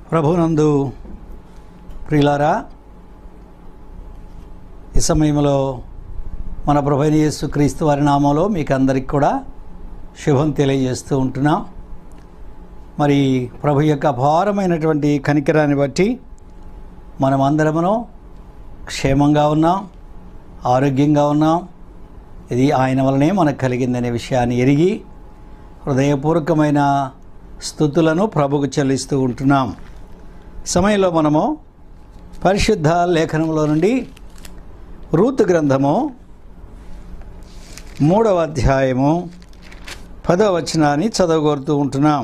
ప్రభునందు ప్రియులారా ఈ సమయంలో మన ప్రభైన యేసు క్రీస్తు వారి నామంలో మీకు అందరికి కూడా శుభం తెలియజేస్తూ ఉంటున్నాం మరి ప్రభు యొక్క అపారమైనటువంటి కనికరాన్ని బట్టి మనం అందరమును క్షేమంగా ఉన్నాం ఆరోగ్యంగా ఉన్నాం ఇది ఆయన వలనే మనకు కలిగిందనే విషయాన్ని ఎరిగి హృదయపూర్వకమైన స్థుతులను ప్రభుకు చెల్లిస్తూ ఉంటున్నాం సమయంలో మనము పరిశుద్ధ లేఖనంలో నుండి రూతు గ్రంథము మూడవ అధ్యాయము పదవ వచనాన్ని చదవగోరుతూ ఉంటున్నాం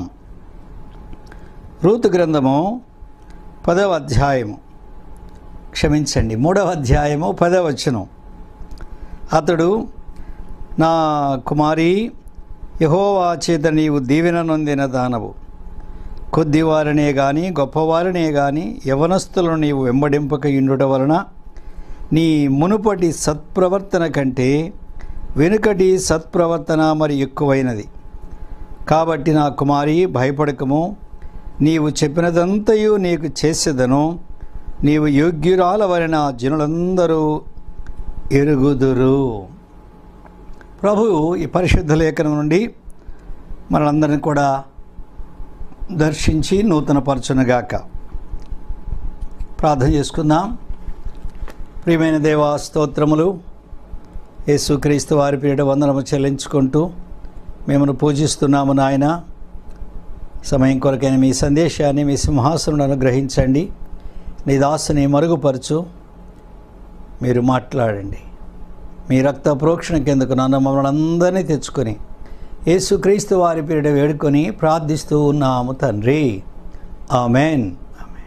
రూతు గ్రంథము పదవ అధ్యాయము క్షమించండి మూడవ అధ్యాయము పదవ వచనం అతడు నా కుమారి యహోవా చేత నీవు దీవెన నొందిన దానవు కొద్దివారినే గాని గొప్పవారినే గాని యవనస్తులను నీవు వెంబడింపక ఇండుట వలన నీ మునుపటి సత్ప్రవర్తన కంటే వెనుకటి సత్ప్రవర్తన మరి ఎక్కువైనది కాబట్టి నా కుమారి భయపడకము నీవు చెప్పినదంతయు నీకు చేసేదను నీవు యోగ్యురాలవలన జనులందరూ ఎరుగుదురు ప్రభు ఈ పరిశుద్ధ లేఖనం నుండి మనందరిని కూడా దర్శించి నూతనపరచునుగాక ప్రార్థన చేసుకుందాం ప్రియమైన దేవా స్తోత్రములు యేసుక్రీస్తు వారి పేరిట వందనము చెల్లించుకుంటూ మిమ్మల్ని పూజిస్తున్నాము నాయన సమయం కొరకైన మీ సందేశాన్ని మీ సింహాసనం అనుగ్రహించండి నీ దాసుని మరుగుపరచు మీరు మాట్లాడండి మీ రక్త ప్రోక్షణ కిందకు నన్ను మమ్మల్ని అందరినీ తెచ్చుకొని యేసుక్రీస్తు వారి పేరిట వేడుకొని ప్రార్థిస్తూ ఉన్నాము తండ్రి ఆమెన్ ఆమెన్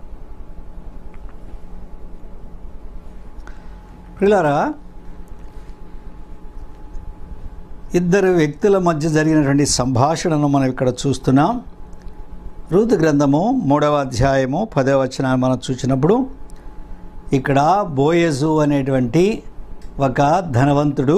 పిల్లరా ఇద్దరు వ్యక్తుల మధ్య జరిగినటువంటి సంభాషణను మనం ఇక్కడ చూస్తున్నాం రూతు గ్రంథము మూడవ అధ్యాయము పదవ వచనాన్ని మనం చూసినప్పుడు ఇక్కడ బోయజు అనేటువంటి ఒక ధనవంతుడు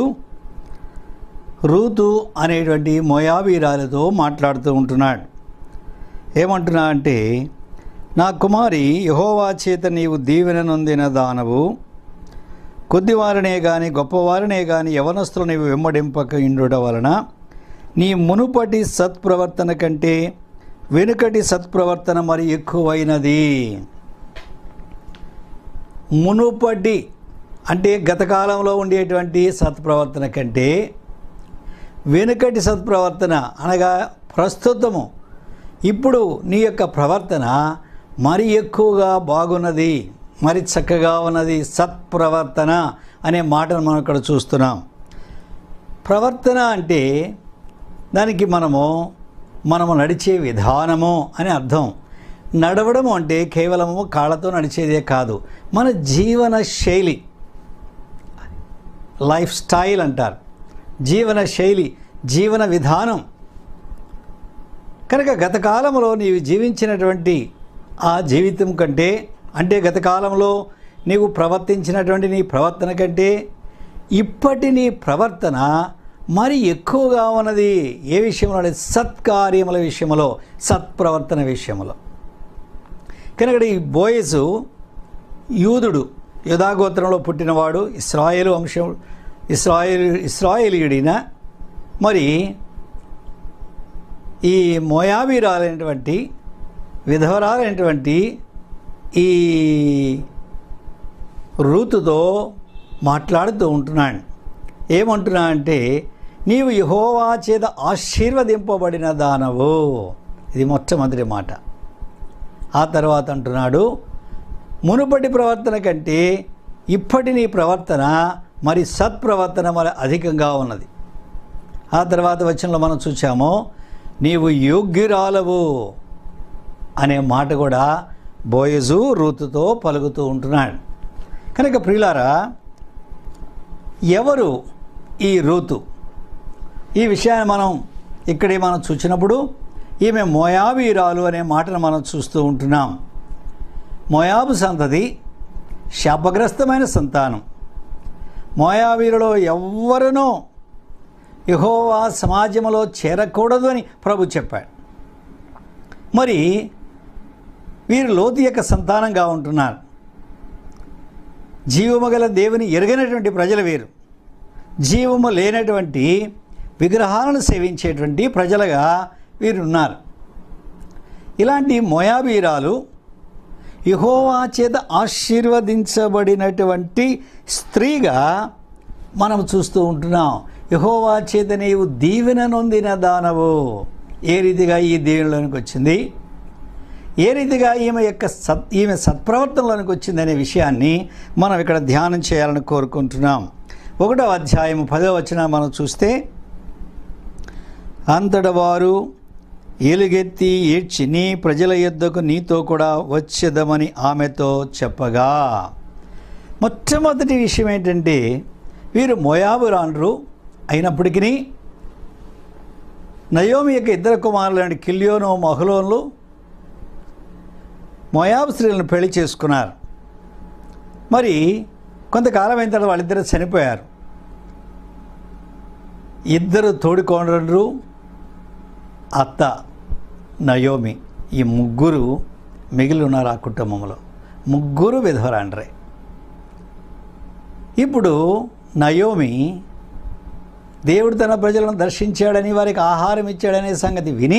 రూతు అనేటువంటి మోయాబీరాలతో మాట్లాడుతూ ఉంటున్నాడు ఏమంటున్నా అంటే నా కుమారి యహోవా చేత నీవు దీవెన నొందిన దానవు కొద్దివారినే గాని గొప్పవారినే గాని యవనస్తులు నీవు వెంబడింపక ఇండుట వలన నీ మునుపటి సత్ప్రవర్తన కంటే వెనుకటి సత్ప్రవర్తన మరి ఎక్కువైనది మునుపటి అంటే గత కాలంలో ఉండేటువంటి సత్ప్రవర్తన కంటే వెనుకటి సత్ప్రవర్తన అనగా ప్రస్తుతము ఇప్పుడు నీ యొక్క ప్రవర్తన మరి ఎక్కువగా బాగున్నది మరి చక్కగా ఉన్నది సత్ప్రవర్తన అనే మాటను మనం ఇక్కడ చూస్తున్నాం ప్రవర్తన అంటే దానికి మనము మనము నడిచే విధానము అని అర్థం నడవడం అంటే కేవలము కాళ్ళతో నడిచేదే కాదు మన జీవన శైలి లైఫ్ స్టైల్ అంటారు జీవన శైలి జీవన విధానం కనుక గత కాలంలో నీవు జీవించినటువంటి ఆ జీవితం కంటే అంటే గత కాలంలో నీవు ప్రవర్తించినటువంటి నీ ప్రవర్తన కంటే ఇప్పటి నీ ప్రవర్తన మరి ఎక్కువగా ఉన్నది ఏ విషయంలో అంటే సత్కార్యముల విషయంలో సత్ప్రవర్తన విషయంలో కనుక ఈ బోయసు యూదుడు యుధాగోత్రంలో పుట్టినవాడు ఇస్రాయేలు వంశం ఇస్రాయేల్ ఇస్రాయేలీయుడిన మరి ఈ మోయాబీరాలైనటువంటి విధవరాలైనటువంటి ఈ రూతుతో మాట్లాడుతూ ఉంటున్నాడు ఏమంటున్నా అంటే నీవు యహోవా చేత ఆశీర్వదింపబడిన దానవు ఇది మొట్టమొదటి మాట ఆ తర్వాత అంటున్నాడు మునుపటి ప్రవర్తన కంటే ఇప్పటి నీ ప్రవర్తన మరి సత్ప్రవర్తన మరి అధికంగా ఉన్నది ఆ తర్వాత వచనంలో మనం చూసాము నీవు యోగ్యురాలవు అనే మాట కూడా బోయజు రూతుతో పలుకుతూ ఉంటున్నాడు కనుక ప్రియులారా ఎవరు ఈ రూతు ఈ విషయాన్ని మనం ఇక్కడే మనం చూసినప్పుడు ఈమె మోయాబీరాలు అనే మాటను మనం చూస్తూ ఉంటున్నాం మోయాబు సంతతి శాపగ్రస్తమైన సంతానం మోయాబీరులో ఎవ్వరునూ యహోవా సమాజంలో చేరకూడదు అని ప్రభు చెప్పాడు మరి వీరు లోతు యొక్క సంతానంగా ఉంటున్నారు జీవము గల దేవుని ఎరగనటువంటి ప్రజలు వీరు జీవము లేనటువంటి విగ్రహాలను సేవించేటువంటి ప్రజలుగా వీరున్నారు ఇలాంటి మొయాబీరాలు యహోవా చేత ఆశీర్వదించబడినటువంటి స్త్రీగా మనం చూస్తూ ఉంటున్నాం యహోవా చేత నీవు దీవెన నొందిన దానవు ఏ రీతిగా ఈ దీవెనలోనికి వచ్చింది ఏ రీతిగా ఈమె యొక్క సత్ ఈమె సత్ప్రవర్తనలోనికి వచ్చిందనే విషయాన్ని మనం ఇక్కడ ధ్యానం చేయాలని కోరుకుంటున్నాం ఒకటో అధ్యాయం పదో వచ్చిన మనం చూస్తే అంతట వారు ఎలుగెత్తి ఏడ్చి నీ ప్రజల యొద్దకు నీతో కూడా వచ్చేదమని ఆమెతో చెప్పగా మొట్టమొదటి విషయం ఏంటంటే వీరు మోయాబురాండ్రు అయినప్పటికీ నయోమి యొక్క ఇద్దరు కుమారులైన కిల్యోను మహలోన్లు మోయాబు స్త్రీలను పెళ్లి చేసుకున్నారు మరి కొంతకాలం అయిన తర్వాత వాళ్ళిద్దరు చనిపోయారు ఇద్దరు తోడుకోండ్రు అత్త నయోమి ఈ ముగ్గురు మిగిలి ఉన్నారు ఆ కుటుంబంలో ముగ్గురు విధవరాండ్రే ఇప్పుడు నయోమి దేవుడు తన ప్రజలను దర్శించాడని వారికి ఆహారం ఇచ్చాడనే సంగతి విని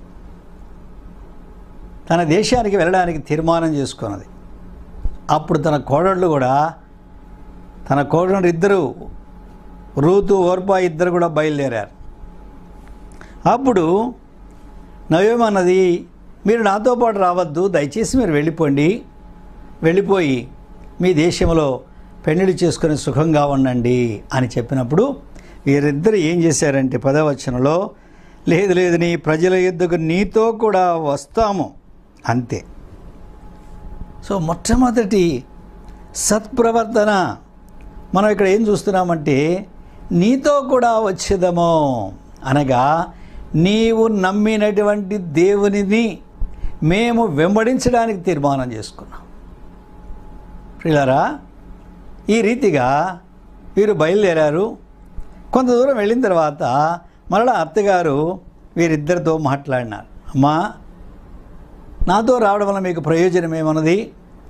తన దేశానికి వెళ్ళడానికి తీర్మానం చేసుకున్నది అప్పుడు తన కోడళ్ళు కూడా తన కోడళ్ళు ఇద్దరు రూతు ఓర్పా ఇద్దరు కూడా బయలుదేరారు అప్పుడు నయోమి అన్నది మీరు నాతో పాటు రావద్దు దయచేసి మీరు వెళ్ళిపోండి వెళ్ళిపోయి మీ దేశంలో పెళ్లిళ్ళు చేసుకొని సుఖంగా ఉండండి అని చెప్పినప్పుడు వీరిద్దరు ఏం చేశారంటే పదవచనంలో లేదు లేదు నీ ప్రజల యుద్ధకు నీతో కూడా వస్తాము అంతే సో మొట్టమొదటి సత్ప్రవర్తన మనం ఇక్కడ ఏం చూస్తున్నామంటే నీతో కూడా వచ్చేదము అనగా నీవు నమ్మినటువంటి దేవునిని మేము వెంబడించడానికి తీర్మానం చేసుకున్నాం ప్రియులారా ఈ రీతిగా వీరు బయలుదేరారు కొంత దూరం వెళ్ళిన తర్వాత మరలా అత్తగారు వీరిద్దరితో మాట్లాడినారు అమ్మా నాతో రావడం వల్ల మీకు ప్రయోజనం ఏమన్నది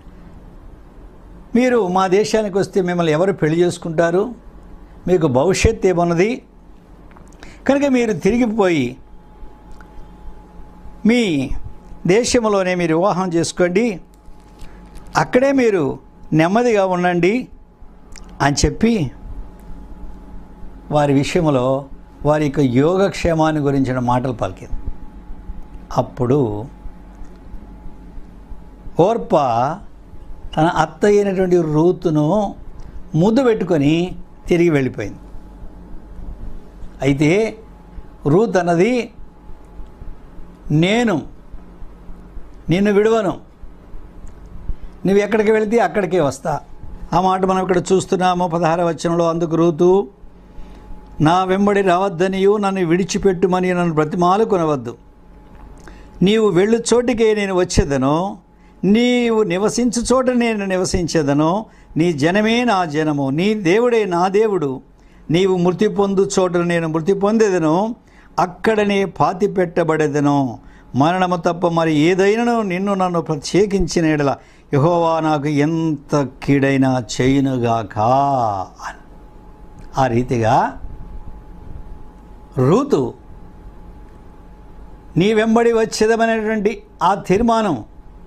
మీరు మా దేశానికి వస్తే మిమ్మల్ని ఎవరు పెళ్లి చేసుకుంటారు మీకు భవిష్యత్ ఏమన్నది కనుక మీరు తిరిగిపోయి మీ దేశంలోనే మీరు వివాహం చేసుకోండి అక్కడే మీరు నెమ్మదిగా ఉండండి అని చెప్పి వారి విషయంలో వారి యొక్క యోగక్షేమాన్ని గురించిన మాటలు పలికింది అప్పుడు ఓర్ప తన అత్త అయినటువంటి రూతును ముద్దు పెట్టుకొని తిరిగి వెళ్ళిపోయింది అయితే రూత్ అన్నది నేను నిన్ను విడవను నువ్వు ఎక్కడికి వెళితే అక్కడికే వస్తా ఆ మాట మనం ఇక్కడ చూస్తున్నాము పదహార వచనంలో అందుకు రూతు నా వెంబడి రావద్దనియు నన్ను విడిచిపెట్టుమని నన్ను బ్రతిమాలు కొనవద్దు నీవు వెళ్ళు చోటికే నేను వచ్చేదను నీవు నివసించు చోట నేను నివసించేదను నీ జనమే నా జనము నీ దేవుడే నా దేవుడు నీవు మృతి పొందు చోట నేను మృతి పొందేదను అక్కడనే పాతి పెట్టబడేదను మరణము తప్ప మరి ఏదైనాను నిన్ను నన్ను ప్రత్యేకించిన ఎడల యహోవా నాకు ఎంత కీడైనా చేయునుగాక అని. ఆ రీతిగా రూతు నీ వెంబడి వచ్చేదమనేటువంటి ఆ తీర్మానం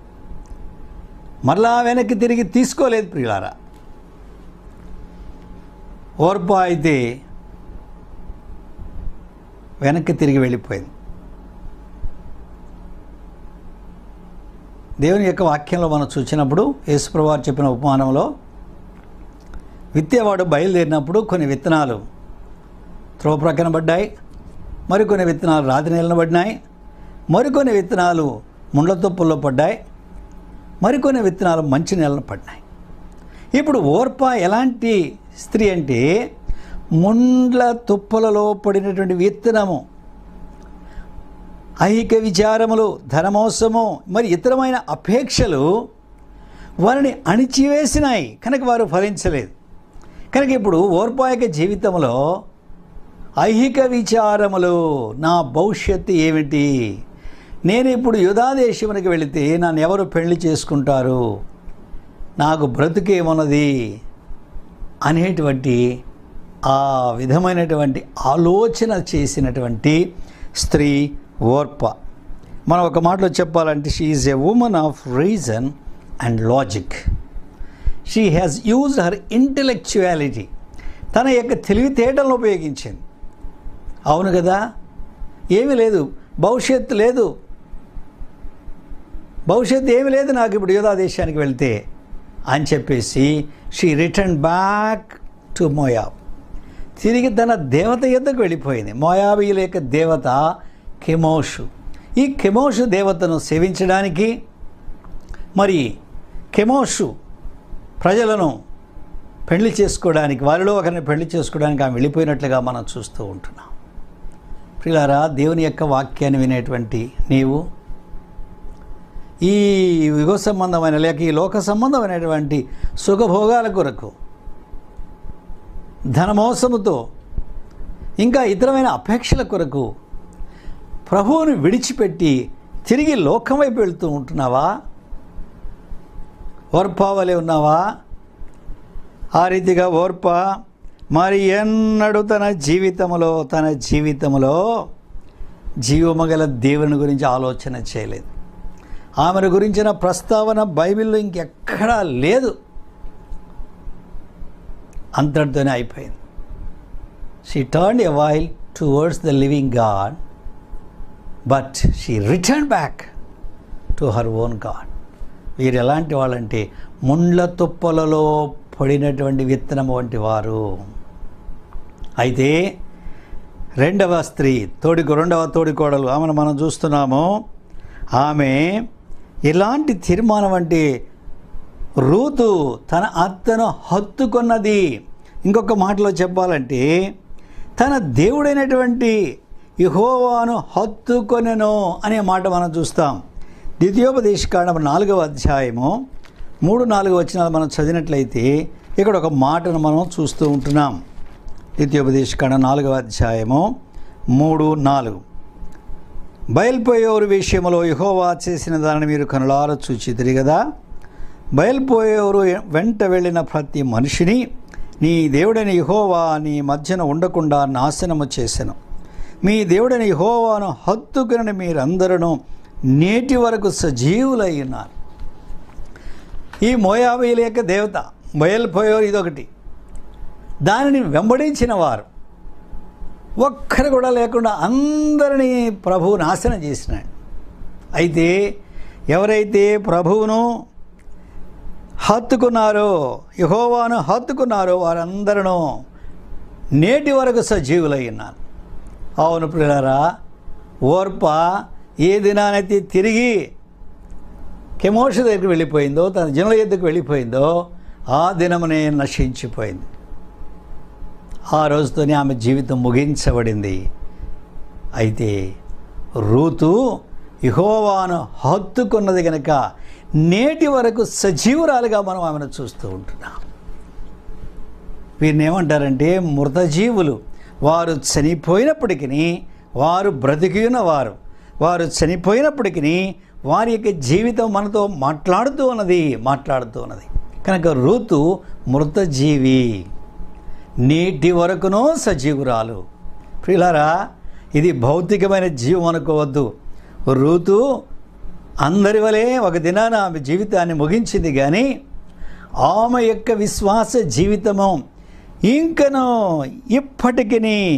మరలా వెనక్కి తిరిగి తీసుకోలేదు ప్రియులారా ఓర్ప అయితే వెనక్కి తిరిగి వెళ్ళిపోయింది దేవుని యొక్క వాక్యంలో మనం చూసినప్పుడు యేసుప్రభువారు చెప్పిన ఉపమానంలో విత్తేవాడు బయలుదేరినప్పుడు కొన్ని విత్తనాలు త్రోవ ప్రక్కన పడ్డాయి మరికొన్ని విత్తనాలు రాతి నీళ్ళన పడినాయి మరికొన్ని విత్తనాలు ముండ్ల తుప్పల్లో పడ్డాయి మరికొన్ని విత్తనాలు మంచి నీళ్ళన పడినాయి ఇప్పుడు ఓర్ప ఎలాంటి స్త్రీ అంటే ముండ్ల తుప్పలలో పడినటువంటి విత్తనము ఐహిక విచారములు ధనమోసము మరి ఇతరమైన అపేక్షలు వారిని అణిచివేసినాయి కనుక వారు ఫలించలేదు కనుక ఇప్పుడు ఓర్పాయక జీవితంలో ఐహిక విచారములు నా భవిష్యత్తు ఏమిటి నేను ఇప్పుడు యుధాదేశమునికి వెళితే నన్ను ఎవరు పెళ్లి చేసుకుంటారు నాకు బ్రతుకేమన్నది అనేటువంటి ఆ విధమైనటువంటి ఆలోచన చేసినటువంటి స్త్రీ ఓర్ప మనం ఒక మాటలో చెప్పాలంటే she is a woman of reason and logic she has used her intellectuality తన యొక్క తెలివితేటలను ఉపయోగించింది అవును కదా ఏమీ లేదు భవిష్యత్తు లేదు భవిష్యత్తు ఏమి లేదు నాకు ఇప్పుడు యోధా దేశానికి వెళ్తే అని చెప్పేసి she return back to Moab తిరిగి తన దేవత యొద్దకు వెళ్ళిపోయింది మోయాబీల యొక్క దేవత కెమోషు ఈ కెమోషు దేవతను సేవించడానికి మరి కెమోషు ప్రజలను పెళ్లి చేసుకోవడానికి వారిలో ఒకరిని పెళ్లి చేసుకోవడానికి ఆమె వెళ్ళిపోయినట్లుగా మనం చూస్తూ ఉంటున్నాం ప్రిలారా దేవుని యొక్క వాక్యాన్ని వినేటువంటి నీవు ఈ యుగ సంబంధమైన లేక ఈ లోక సంబంధమైనటువంటి సుఖభోగాల కొరకు ధనమోసముతో ఇంకా ఇతరమైన అపేక్షల కొరకు ప్రభువుని విడిచిపెట్టి తిరిగి లోకం వైపు వెళ్తూ ఉంటున్నావా ఓర్పావలే ఉన్నావా ఆ రీతిగా ఓర్ప మరి ఎన్నడూ తన జీవితంలో తన జీవితంలో జీవమగల దేవుని గురించి ఆలోచన చేయలేదు ఆమెను గురించిన ప్రస్తావన బైబిల్లో ఇంకెక్కడా లేదు అంతటితోనే అయిపోయింది she turn a while towards the living God but she return back to her own God వీరు ఎలాంటి వాళ్ళంటే ముండ్ల తుప్పలలో పడినటువంటి విత్తనం వంటి వారు అయితే రెండవ స్త్రీ తోడికు రెండవ తోడికోడలు ఆమెను మనం చూస్తున్నాము ఆమె ఎలాంటి తీర్మానం అంటే రూతు తన అత్తను హత్తుకున్నది ఇంకొక మాటలో చెప్పాలంటే తన దేవుడైనటువంటి యహోవాను హత్తుకొనెను అనే మాట మనం చూస్తాం ద్వితీయోపదేశకాండం నాలుగవ అధ్యాయము మూడు నాలుగు వచనాలు మనం చదివినట్లయితే ఇక్కడ ఒక మాటను మనం చూస్తూ ఉంటున్నాం ద్వితీయోపదేశకాండం నాలుగవ అధ్యాయము మూడు నాలుగు బయలుపోయేవారు విషయంలో యహోవా చేసిన దానిని మీరు కనులార చూచితిరి కదా బయలుపోయేవారు వెంట వెళ్ళిన ప్రతి మనిషిని నీ దేవుడైన యహోవా నీ మధ్యన ఉండకుండా నాశనము చేసెను మీ దేవుడైన యహోవాను హత్తుకుని మీరందరూ నేటి వరకు సజీవులై ఉన్నారు ఈ మోయాబీల యొక్క దేవత బయలుపోయేవారు ఇదొకటి దానిని వెంబడించిన వారు ఒక్కరు కూడా లేకుండా అందరినీ ప్రభువు నాశనం చేసినాడు అయితే ఎవరైతే ప్రభువును హత్తుకున్నారో యహోవాను హత్తుకున్నారో వారందరూ నేటి వరకు సజీవులై ఉన్నారు అవును ప్రియులారా ఓర్ప ఏ దినానైతే తిరిగి కెమోష దగ్గరికి వెళ్ళిపోయిందో తన జనుల ఎద్దుకు వెళ్ళిపోయిందో ఆ దినమునే నశించిపోయింది ఆ రోజుతోనే ఆమె జీవితం ముగించబడింది అయితే రూతు ఇహోవాను హత్తుకున్నది కనుక నేటి వరకు సజీవురాలుగా మనం ఆమెను చూస్తూ ఉంటున్నాం వీరిని ఏమంటారంటే మృతజీవులు వారు చనిపోయినప్పటికీ వారు బ్రతికి ఉన్నవారు వారు చనిపోయినప్పటికీ వారి యొక్క జీవితం మనతో మాట్లాడుతూ ఉన్నది మాట్లాడుతూ ఉన్నది కనుక ఋతు మృతజీవి నేటి వరకునో సజీవురాలు ప్రియులారా ఇది భౌతికమైన జీవం అనుకోవద్దు ఋతు అందరి వలె ఒక దినాన ఆమె జీవితాన్ని ముగించింది కానీ ఆమె యొక్క విశ్వాస జీవితము ఇంకను ఇప్పటికీ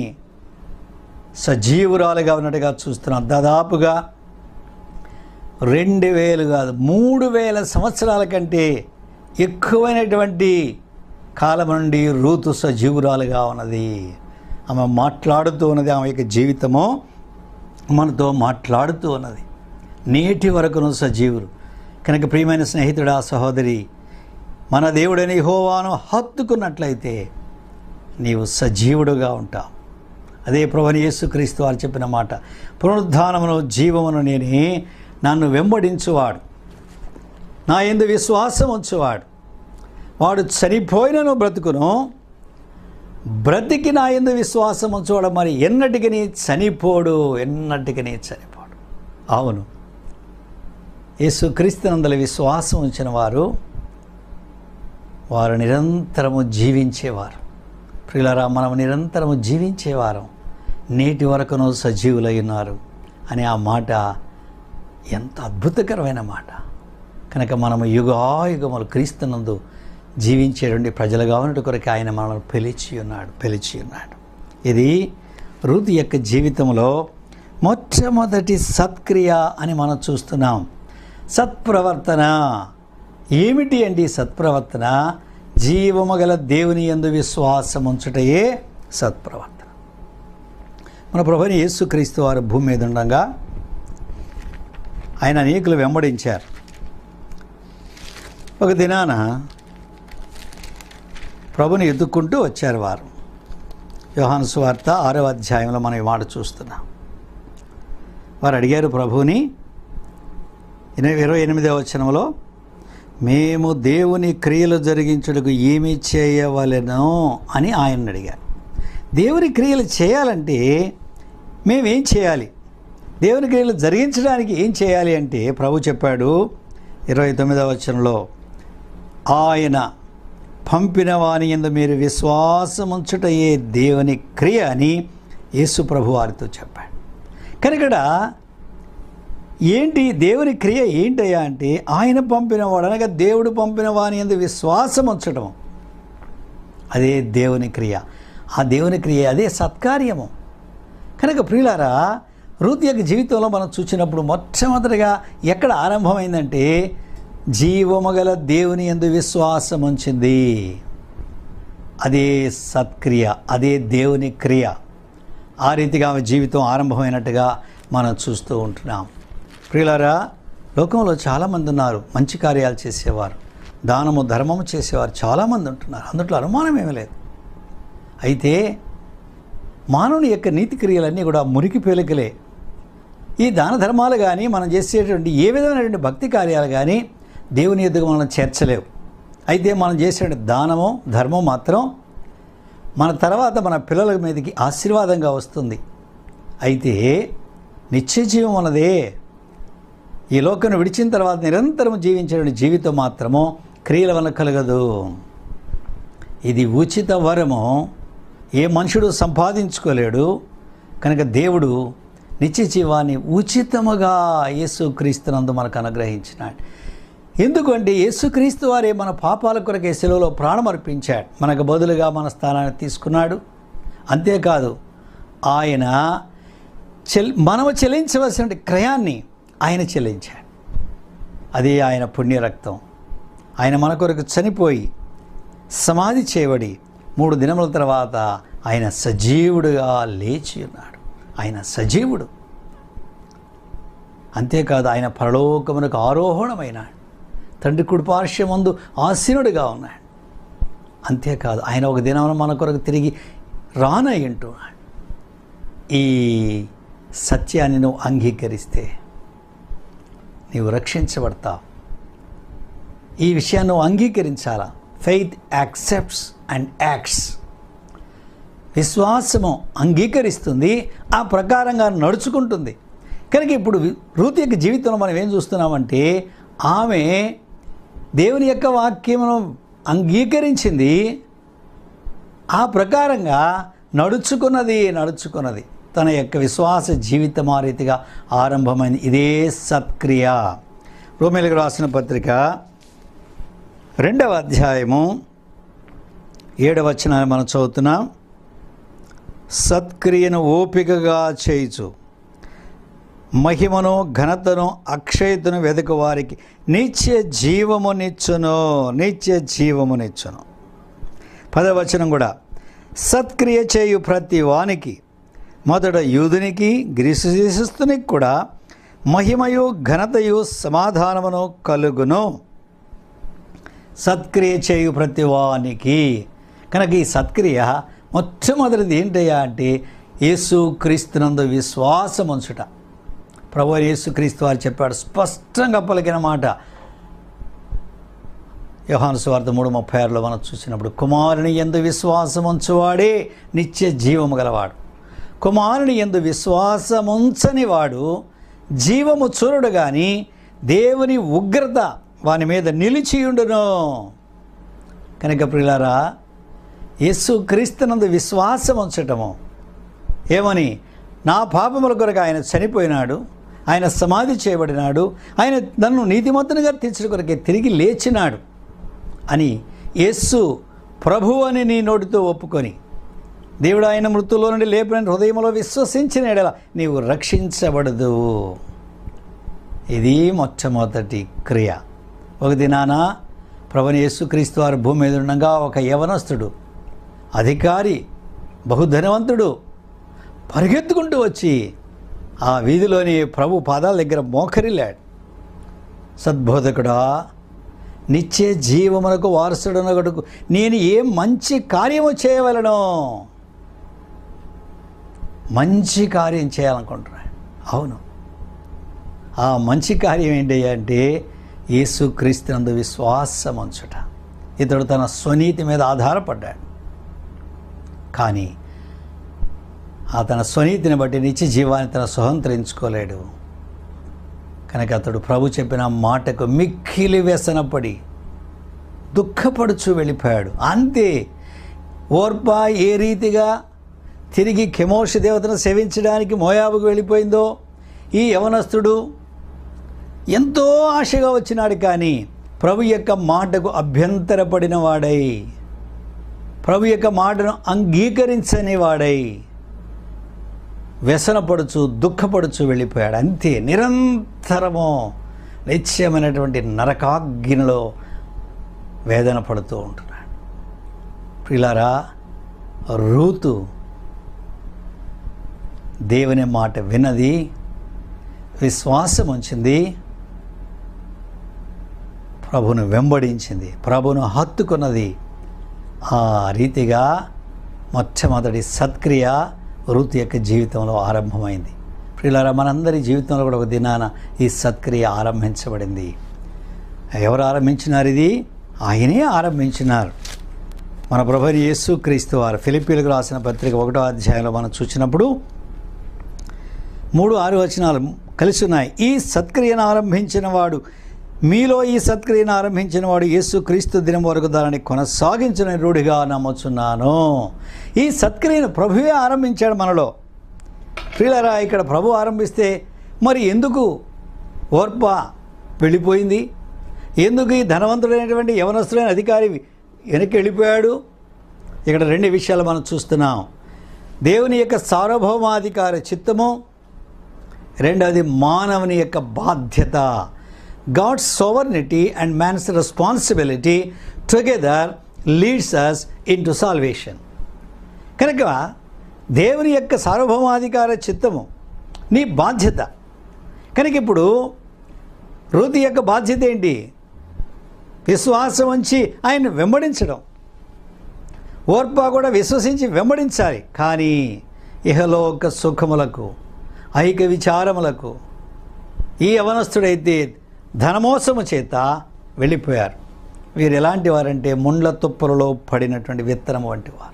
సజీవురాలుగా ఉన్నట్టుగా చూస్తున్నాం దాదాపుగా రెండు వేలు కాదు మూడు వేల సంవత్సరాల కంటే ఎక్కువైనటువంటి కాలం నుండి రూతు సజీవురాలుగా ఉన్నది ఆమె మాట్లాడుతూ ఉన్నది ఆమె యొక్క జీవితము మనతో మాట్లాడుతూ ఉన్నది నేటి వరకును సజీవులు కనుక ప్రియమైన స్నేహితుడా సహోదరి మన దేవుడైన హోవాను హత్తుకున్నట్లయితే నీవు సజీవుడుగా ఉంటావు అదే ప్రభుని యేసుక్రీస్తు వారు చెప్పిన మాట పునరుద్ధానమును జీవమును నేనే నన్ను వెంబడించువాడు నా ఎందు విశ్వాసం ఉంచువాడు వాడు చనిపోయినను బ్రతుకును బ్రతికి నా ఎందు విశ్వాసం ఉంచువాడు మరి ఎన్నటికి చనిపోడు ఎన్నటికి చనిపోడు అవును యేసుక్రీస్తునందల విశ్వాసం ఉంచిన వారు వారు నిరంతరము జీవించేవారు ప్రియులరా మనం నిరంతరము జీవించేవారం నేటి వరకును సజీవులై ఉన్నారు అనే ఆ మాట ఎంత అద్భుతకరమైన మాట కనుక మనము యుగాయుగములు క్రీస్తునందు జీవించేటువంటి ప్రజలుగా ఉన్నట్టు కొరకు ఆయన మనల్ని పిలిచి ఉన్నాడు పిలిచి ఉన్నాడు ఇది రుతు యొక్క జీవితంలో మొట్టమొదటి సత్క్రియ అని మనం చూస్తున్నాం సత్ప్రవర్తన ఏమిటి అండి సత్ప్రవర్తన జీవము గల దేవుని యందు విశ్వాసం ఉంచుటయే సత్ప్రవర్తన మన ప్రభుని యేసుక్రీస్తు వారు భూమి మీద ఉండగా ఆయన అనేకులు వెంబడించారు ఒక దినాన ప్రభుని ఎదుక్కుంటూ వచ్చారు వారు యోహాను సువార్త ఆరవ అధ్యాయంలో మనం ఈ మాట చూస్తున్నాం వారు అడిగారు ప్రభుని ఎనిమిది ఇరవై ఎనిమిదవ వచనంలో మేము దేవుని క్రియలు జరిగించుటకు ఏమి చేయవలెనో అని ఆయన అడిగారు దేవుని క్రియలు చేయాలంటే మేమేం చేయాలి దేవుని క్రియలు జరిగించడానికి ఏం చేయాలి అంటే ప్రభు చెప్పాడు ఇరవై తొమ్మిదవ వచనంలో ఆయన పంపిన వాని ఎందు మీరు విశ్వాసం ఉంచుటయే దేవుని క్రియ అని యేసు ప్రభు వారితో చెప్పాడు కానీ ఇక్కడ ఏంటి దేవుని క్రియ ఏంటయ్యా అంటే ఆయన పంపినవాడు అనగా దేవుడు పంపిన వాని ఎందు విశ్వాసం ఉంచడం అదే దేవుని క్రియ ఆ దేవుని క్రియ అదే సత్కార్యము కనుక ప్రియులారా రూత్ యొక్క జీవితంలో మనం చూసినప్పుడు మొట్టమొదటిగా ఎక్కడ ఆరంభమైందంటే జీవము గల దేవుని ఎందు విశ్వాసం ఉంచింది అదే సత్క్రియ అదే దేవుని క్రియ ఆ రీతిగా ఆమె జీవితం ఆరంభమైనట్టుగా మనం చూస్తూ ఉంటున్నాం ప్రియులారా లోకంలో చాలామంది ఉన్నారు మంచి కార్యాలు చేసేవారు దానము ధర్మము చేసేవారు చాలామంది ఉంటున్నారు అందులో అనుమానం ఏమీ లేదు అయితే మానవుని యొక్క నీతి క్రియలన్నీ కూడా మురికి పేలికలే ఈ దాన ధర్మాలు కానీ మనం చేసేటువంటి ఏ విధమైనటువంటి భక్తి కార్యాలు కానీ దేవుని ఎదుగు మనం చేర్చలేవు అయితే మనం చేసే దానము ధర్మం మాత్రం మన తర్వాత మన పిల్లల మీదకి ఆశీర్వాదంగా వస్తుంది అయితే నిత్య జీవం అన్నదే ఈ లోకను విడిచిన తర్వాత నిరంతరం జీవించేటువంటి జీవితం మాత్రము క్రియల వల్ల కలగదు ఇది ఉచిత వరము ఏ మనుషుడు సంపాదించుకోలేడు కనుక దేవుడు నిత్య జీవాన్ని ఉచితముగా యేసుక్రీస్తునందు మనకు అనుగ్రహించినాడు ఎందుకంటే యేసుక్రీస్తు వారే మన పాపాల కొరకే సెలవులో ప్రాణం అర్పించాడు మనకు బదులుగా మన స్థానాన్ని తీసుకున్నాడు అంతేకాదు ఆయన చెల్ మనము చెల్లించవలసిన క్రయాన్ని ఆయన చెల్లించాడు అదే ఆయన పుణ్యరక్తం ఆయన మన కొరకు చనిపోయి సమాధి చేయబడి మూడు దినముల తర్వాత ఆయన సజీవుడుగా లేచి ఉన్నాడు ఆయన సజీవుడు అంతేకాదు ఆయన పరలోకమునకు ఆరోహణమైనాడు తండ్రి కుడిపార్శ్వమందు ఆసీనుడిగా ఉన్నాడు అంతేకాదు ఆయన ఒక దినమున మన కొరకు తిరిగి రానయ్యంటున్నాడు ఈ సత్యాన్ని నువ్వు అంగీకరిస్తే నీవు రక్షించబడతావు ఈ విషయాన్ని నువ్వు అంగీకరించాలా ఫెయిత్ యాక్సెప్ట్స్ అండ్ యాక్ట్స్ విశ్వాసము అంగీకరిస్తుంది ఆ ప్రకారంగా నడుచుకుంటుంది కనుక ఇప్పుడు రూత్ యొక్క జీవితంలో మనం ఏం చూస్తున్నామంటే ఆమె దేవుని యొక్క వాక్యమును అంగీకరించింది ఆ ప్రకారంగా నడుచుకున్నది నడుచుకున్నది తన యొక్క విశ్వాస జీవితం ఆ రీతిగా ఆరంభమైంది ఇదే సత్క్రియ రోమిలకు రాసిన పత్రిక రెండవ అధ్యాయము ఏడవ వచనాన్ని మనం చదువుతున్నాం సత్క్రియను ఓపికగా చేయుచు మహిమను ఘనతను అక్షయతను వెదకు వారికి నిత్య జీవమునిచ్చును నిత్య జీవమునిచ్చును పదవచనం కూడా సత్క్రియ చేయు ప్రతి వానికి మొదట యూదునికి గ్రీసు దేశస్థునికి కూడా మహిమయు ఘనతయు సమాధానమును కలుగును సత్క్రియ చేయు ప్రతి వానికి కనుక ఈ సత్క్రియ మొట్టమొదటిది ఏంటయ్యా అంటే యేసు క్రీస్తునందు విశ్వాసం ఉంచుట ప్రభు యేసు క్రీస్తు వారు చెప్పాడు స్పష్టంగా పలికిన మాట యోహాను స్వార్థ మూడు ముప్పై ఆరులో మనం చూసినప్పుడు కుమారుని ఎందు విశ్వాసం ఉంచువాడే నిత్య జీవము గలవాడు కుమారుని ఎందు విశ్వాసముంచని వాడు జీవము చూరుడు కానీ దేవుని ఉగ్రత వాని మీద నిలిచియుండును కనుక ప్రిలారా యేసు క్రీస్తునందు విశ్వాసం ఉంచటము ఏమని నా పాపముల కొరకు ఆయన చనిపోయినాడు ఆయన సమాధి చేయబడినాడు ఆయన నన్ను నీతిమంతునిగా తీర్చిన కొరకే తిరిగి లేచినాడు అని యేస్సు ప్రభు అని నీ నోటితో ఒప్పుకొని దేవుడు ఆయన మృతుల్లో నుండి లేపిన హృదయంలో విశ్వసించిన ఎడల నీవు రక్షించబడదు ఇది మొట్టమొదటి క్రియ ఒక దినాన ప్రభుని యేసుక్రీస్తు వారు భూమి మీద ఉండగా ఒక యవనస్తుడు అధికారి బహుధనవంతుడు పరిగెత్తుకుంటూ వచ్చి ఆ వీధిలోని ప్రభు పాదాల దగ్గర మోకరిల్లాడు సద్బోధకుడా నిత్య జీవమునకు వారసుడనగడుకు నేను ఏ మంచి కార్యము చేయవలను మంచి కార్యం చేయాలనుకుంటున్నాను అవును ఆ మంచి కార్యం ఏంటి అంటే యేసుక్రీస్తునందు విశ్వాసం ఉంచుట ఇతడు తన స్వనీతి మీద ఆధారపడ్డాడు కానీ ఆ తన స్వనీతిని బట్టి నిత్య జీవాన్ని తన స్వతంత్రించుకోలేడు కనుక అతడు ప్రభు చెప్పిన మాటకు మిక్కిలి వ్యసనపడి దుఃఖపడుచు వెళ్ళిపోయాడు అంతే ఓర్ప ఏ రీతిగా తిరిగి కెమోష దేవతను సేవించడానికి మోయాబుకు వెళ్ళిపోయిందో ఈ యవనస్తుడు ఎంతో ఆశగా వచ్చినాడు కానీ ప్రభు యొక్క మాటకు అభ్యంతరపడిన వాడై ప్రభు యొక్క మాటను అంగీకరించని వాడై వ్యసనపడుచు దుఃఖపడుచు వెళ్ళిపోయాడు అంతే నిరంతరము నిత్యమైనటువంటి నరకాగ్నిలో వేదన పడుతూ ఉంటున్నాడు ప్రిలారా రూతు దేవుని మాట విన్నది విశ్వాసం ఉంచింది ప్రభును వెంబడించింది ప్రభును హత్తుకున్నది ఆ రీతిగా మొట్టమొదటి సత్క్రియ రుతు యొక్క జీవితంలో ఆరంభమైంది ప్రియులారా మనందరి జీవితంలో కూడా ఒక దినాన ఈ సత్క్రియ ఆరంభించబడింది ఎవరు ఆరంభించినారు ఇది ఆయనే ఆరంభించినారు మన ప్రభుని యేసు క్రీస్తు వారు ఫిలిపీలకు రాసిన పత్రిక ఒకటో అధ్యాయంలో మనం చూసినప్పుడు మూడు ఆరు వచనాలు కలిసి ఉన్నాయి ఈ సత్క్రియను ఆరంభించిన వాడు మీలో ఈ సత్క్రియను ఆరంభించిన వాడు యేసు క్రీస్తు దినం వరకు దానిని కొనసాగించిన రూఢిగా నమ్ముచున్నాను ఈ సత్క్రియను ప్రభువే ఆరంభించాడు మనలో ప్రియులరా ఇక్కడ ప్రభు ఆరంభిస్తే మరి ఎందుకు ఓర్ప వెళ్ళిపోయింది ఎందుకు ఈ ధనవంతుడైనటువంటి యవనస్తుడైన అధికారి వెనక్కి వెళ్ళిపోయాడు ఇక్కడ రెండు విషయాలు మనం చూస్తున్నాం దేవుని యొక్క సార్వభౌమాధికార చిత్తము రెండవది మానవుని యొక్క బాధ్యత God's sovereignty and man's responsibility together leads us into salvation కనుక దేవుని యొక్క సార్వభౌమాధికార చిత్తము నీ బాధ్యత కనుక ఇప్పుడు రూతి యొక్క బాధ్యత ఏంటి విశ్వాసం ఉంచి ఆయన వెంబడించడం ఓర్ప కూడా విశ్వసించి వెంబడించాలి కానీ ఇహలోక సుఖములకు ఐక విచారములకు ఈ అవనస్తుడైతే ధనమోసము చేత వెళ్ళిపోయారు వీరు ఎలాంటి వారంటే ముండ్ల తుప్పలలో పడినటువంటి విత్తనం వంటి వారు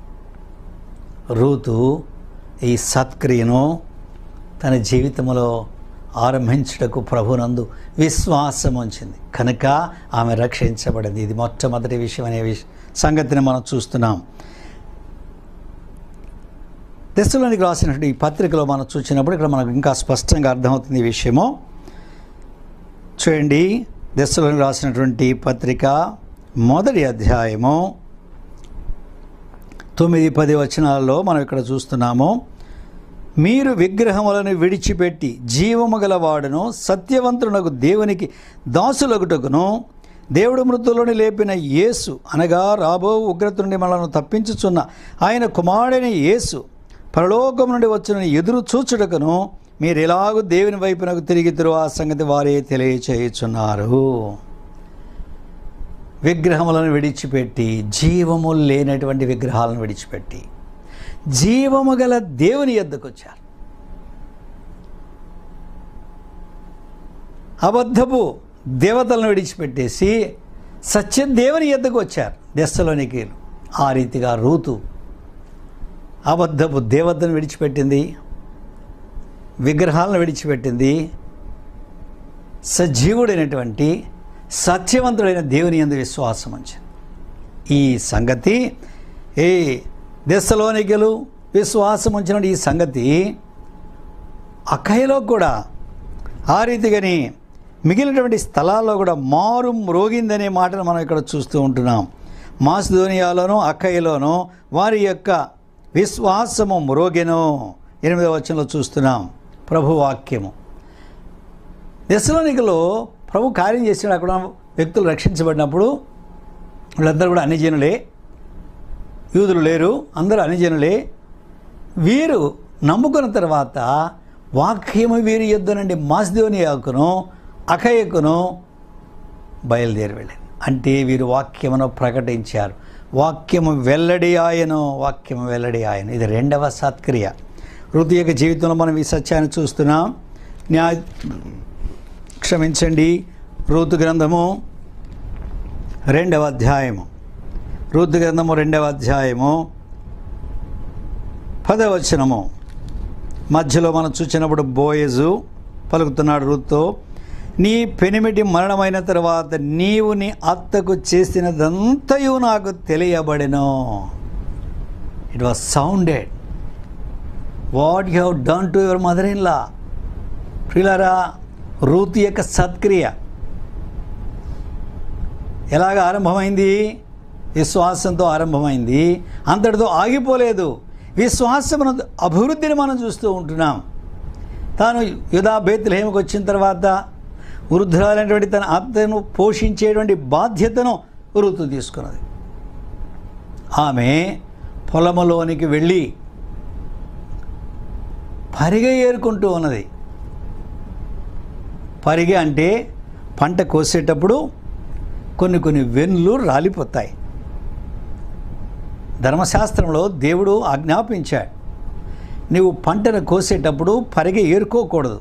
రూతు ఈ సత్క్రియను తన జీవితంలో ఆరంభించుటకు ప్రభునందు విశ్వాసం ఉంచింది కనుక ఆమె రక్షించబడింది ఇది మొట్టమొదటి విషయం అనే విష సంగతిని మనం చూస్తున్నాం దశలోనికి రాసినటువంటి ఈ పత్రికలో మనం చూసినప్పుడు ఇక్కడ మనకు ఇంకా స్పష్టంగా అర్థమవుతుంది ఈ విషయము చూడండి దశలోనికి రాసినటువంటి పత్రిక మొదటి అధ్యాయము తొమ్మిది పది వచనాల్లో మనం ఇక్కడ చూస్తున్నాము మీరు విగ్రహములను విడిచిపెట్టి జీవము గలవాడును సత్యవంతునకు దేవునికి దాసులగుటకును దేవుడు మృతులను లేపిన యేసు అనగా రాబో ఉగ్రత నుండి మనల్ని తప్పించుచున్న ఆయన కుమారుడైన యేసు పరలోకం నుండి వచ్చిన ఎదురు చూచుటకును మీరు ఎలాగూ దేవుని వైపునకు తిరిగి ఆ సంగతి వారే తెలియచేయుచున్నారు విగ్రహములను విడిచిపెట్టి జీవము లేనటువంటి విగ్రహాలను విడిచిపెట్టి జీవము గల దేవుని ఎద్దకు వచ్చారు అబద్ధపు దేవతలను విడిచిపెట్టేసి సత్య దేవుని ఎద్దకు వచ్చారు దశలోనికి ఆ రీతిగా రూతు అబద్ధపు దేవతను విడిచిపెట్టింది విగ్రహాలను విడిచిపెట్టింది సజీవుడైనటువంటి సత్యవంతుడైన దేవుని యందు విశ్వాసం ఉంచింది ఈ సంగతి ఏ దశలోనికలు విశ్వాసం ఉంచిన ఈ సంగతి అక్కయ్యలో కూడా ఆ రీతిగాని మిగిలినటువంటి స్థలాల్లో కూడా మారు మ్రోగిందనే మాటను మనం ఇక్కడ చూస్తూ ఉంటున్నాం మాసిధోనియాలోను అక్కయ్యలోను వారి యొక్క విశ్వాసము మ్రోగెను ఎనిమిదవ వచనంలో చూస్తున్నాం ప్రభు వాక్యము దశలోనికలో ప్రభు కార్యం చేసిన అక్కడ వ్యక్తులు రక్షించబడినప్పుడు వీళ్ళందరూ కూడా అన్యజనులే యూదులు లేరు అందరూ అన్యజనులే వీరు నమ్ముకున్న తర్వాత వాక్యము వీరి యుద్ధ నుండి మాసిదోనియాకును అకయకును బయలుదేరి వెళ్ళింది అంటే వీరు వాక్యమును ప్రకటించారు వాక్యము వెల్లడి ఆయను వాక్యము వెల్లడి ఆయన ఇది రెండవ సత్క్రియ ఋతు యొక్క జీవితంలో మనం ఈ సత్యాన్ని చూస్తున్నాం న్యాయ క్షమించండి ఋతు గ్రంథము రెండవ అధ్యాయము ఋతు గ్రంథము రెండవ అధ్యాయము పదవచనము మధ్యలో మనం చూసినప్పుడు బోయజు పలుకుతున్నాడు రుత్తో నీ పెనిమిటి మరణమైన తర్వాత నీవు నీ అత్తకు చేసినదంతయు నాకు తెలియబడెను it was sounded what you have done to your mother in law ప్రియులారా రూతు యొక్క సత్క్రియ ఎలాగ ఆరంభమైంది విశ్వాసంతో ఆరంభమైంది అంతటితో ఆగిపోలేదు విశ్వాసం అభివృద్ధిని మనం చూస్తూ ఉంటున్నాం తాను యుధా బేత్లహేమకు వచ్చిన తర్వాత వృద్ధురాలైనటువంటి తన అత్తను పోషించేటువంటి బాధ్యతను ఋతు తీసుకున్నది ఆమె పొలములోనికి వెళ్ళి పరిగె ఏరుకుంటూ ఉన్నది పరిగె అంటే పంట కోసేటప్పుడు కొన్ని కొన్ని వెన్నులు రాలిపోతాయి ధర్మశాస్త్రంలో దేవుడు ఆజ్ఞాపించాడు నీవు పంటను కోసేటప్పుడు పరిగె ఏరుకోకూడదు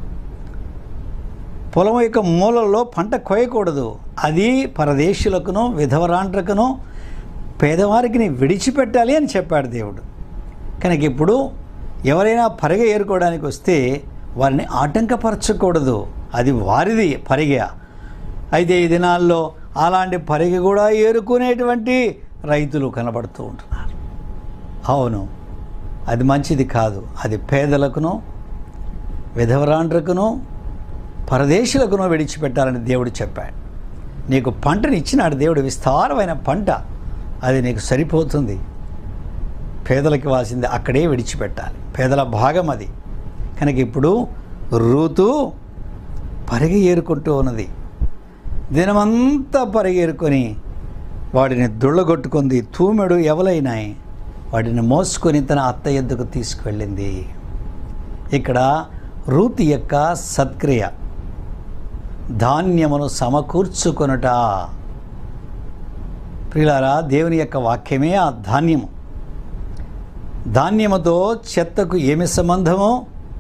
పొలం యొక్క మూలల్లో పంట కోయకూడదు అది పరదేశులకును విధవరాండ్రకును పేదవారికి నీ విడిచిపెట్టాలి అని చెప్పాడు దేవుడు కనుక ఇప్పుడు ఎవరైనా పరిగె ఏరుకోవడానికి వస్తే వారిని ఆటంకపరచకూడదు అది వారిది పరిగె అయితే ఈ దినాల్లో అలాంటి పరిగె కూడా ఏరుకునేటువంటి రైతులు కనబడుతూ ఉంటున్నారు అవును అది మంచిది కాదు అది పేదలకును విధవరాండ్రకును పరదేశులకును విడిచిపెట్టాలని దేవుడు చెప్పాడు నీకు పంటని ఇచ్చినాడు దేవుడు విస్తారమైన పంట అది నీకు సరిపోతుంది పేదలకి వాసింది అక్కడే విడిచిపెట్టాలి పేదల భాగం అది కనుక ఇప్పుడు ఋతు పరిగె ఏరుకుంటూ ఉన్నది దినమంతా పరిగేరుకొని వాడిని దుళ్ళగొట్టుకుంది తూమెడు ఎవలైనాయి వాటిని మోసుకొని తన అత్త ఎద్దుకు తీసుకువెళ్ళింది ఇక్కడ రూతి యొక్క సత్క్రియ ధాన్యమును సమకూర్చుకొనుట ప్రియులారా దేవుని యొక్క వాక్యమే ఆ ధాన్యము ధాన్యముతో చెత్తకు ఏమి సంబంధమో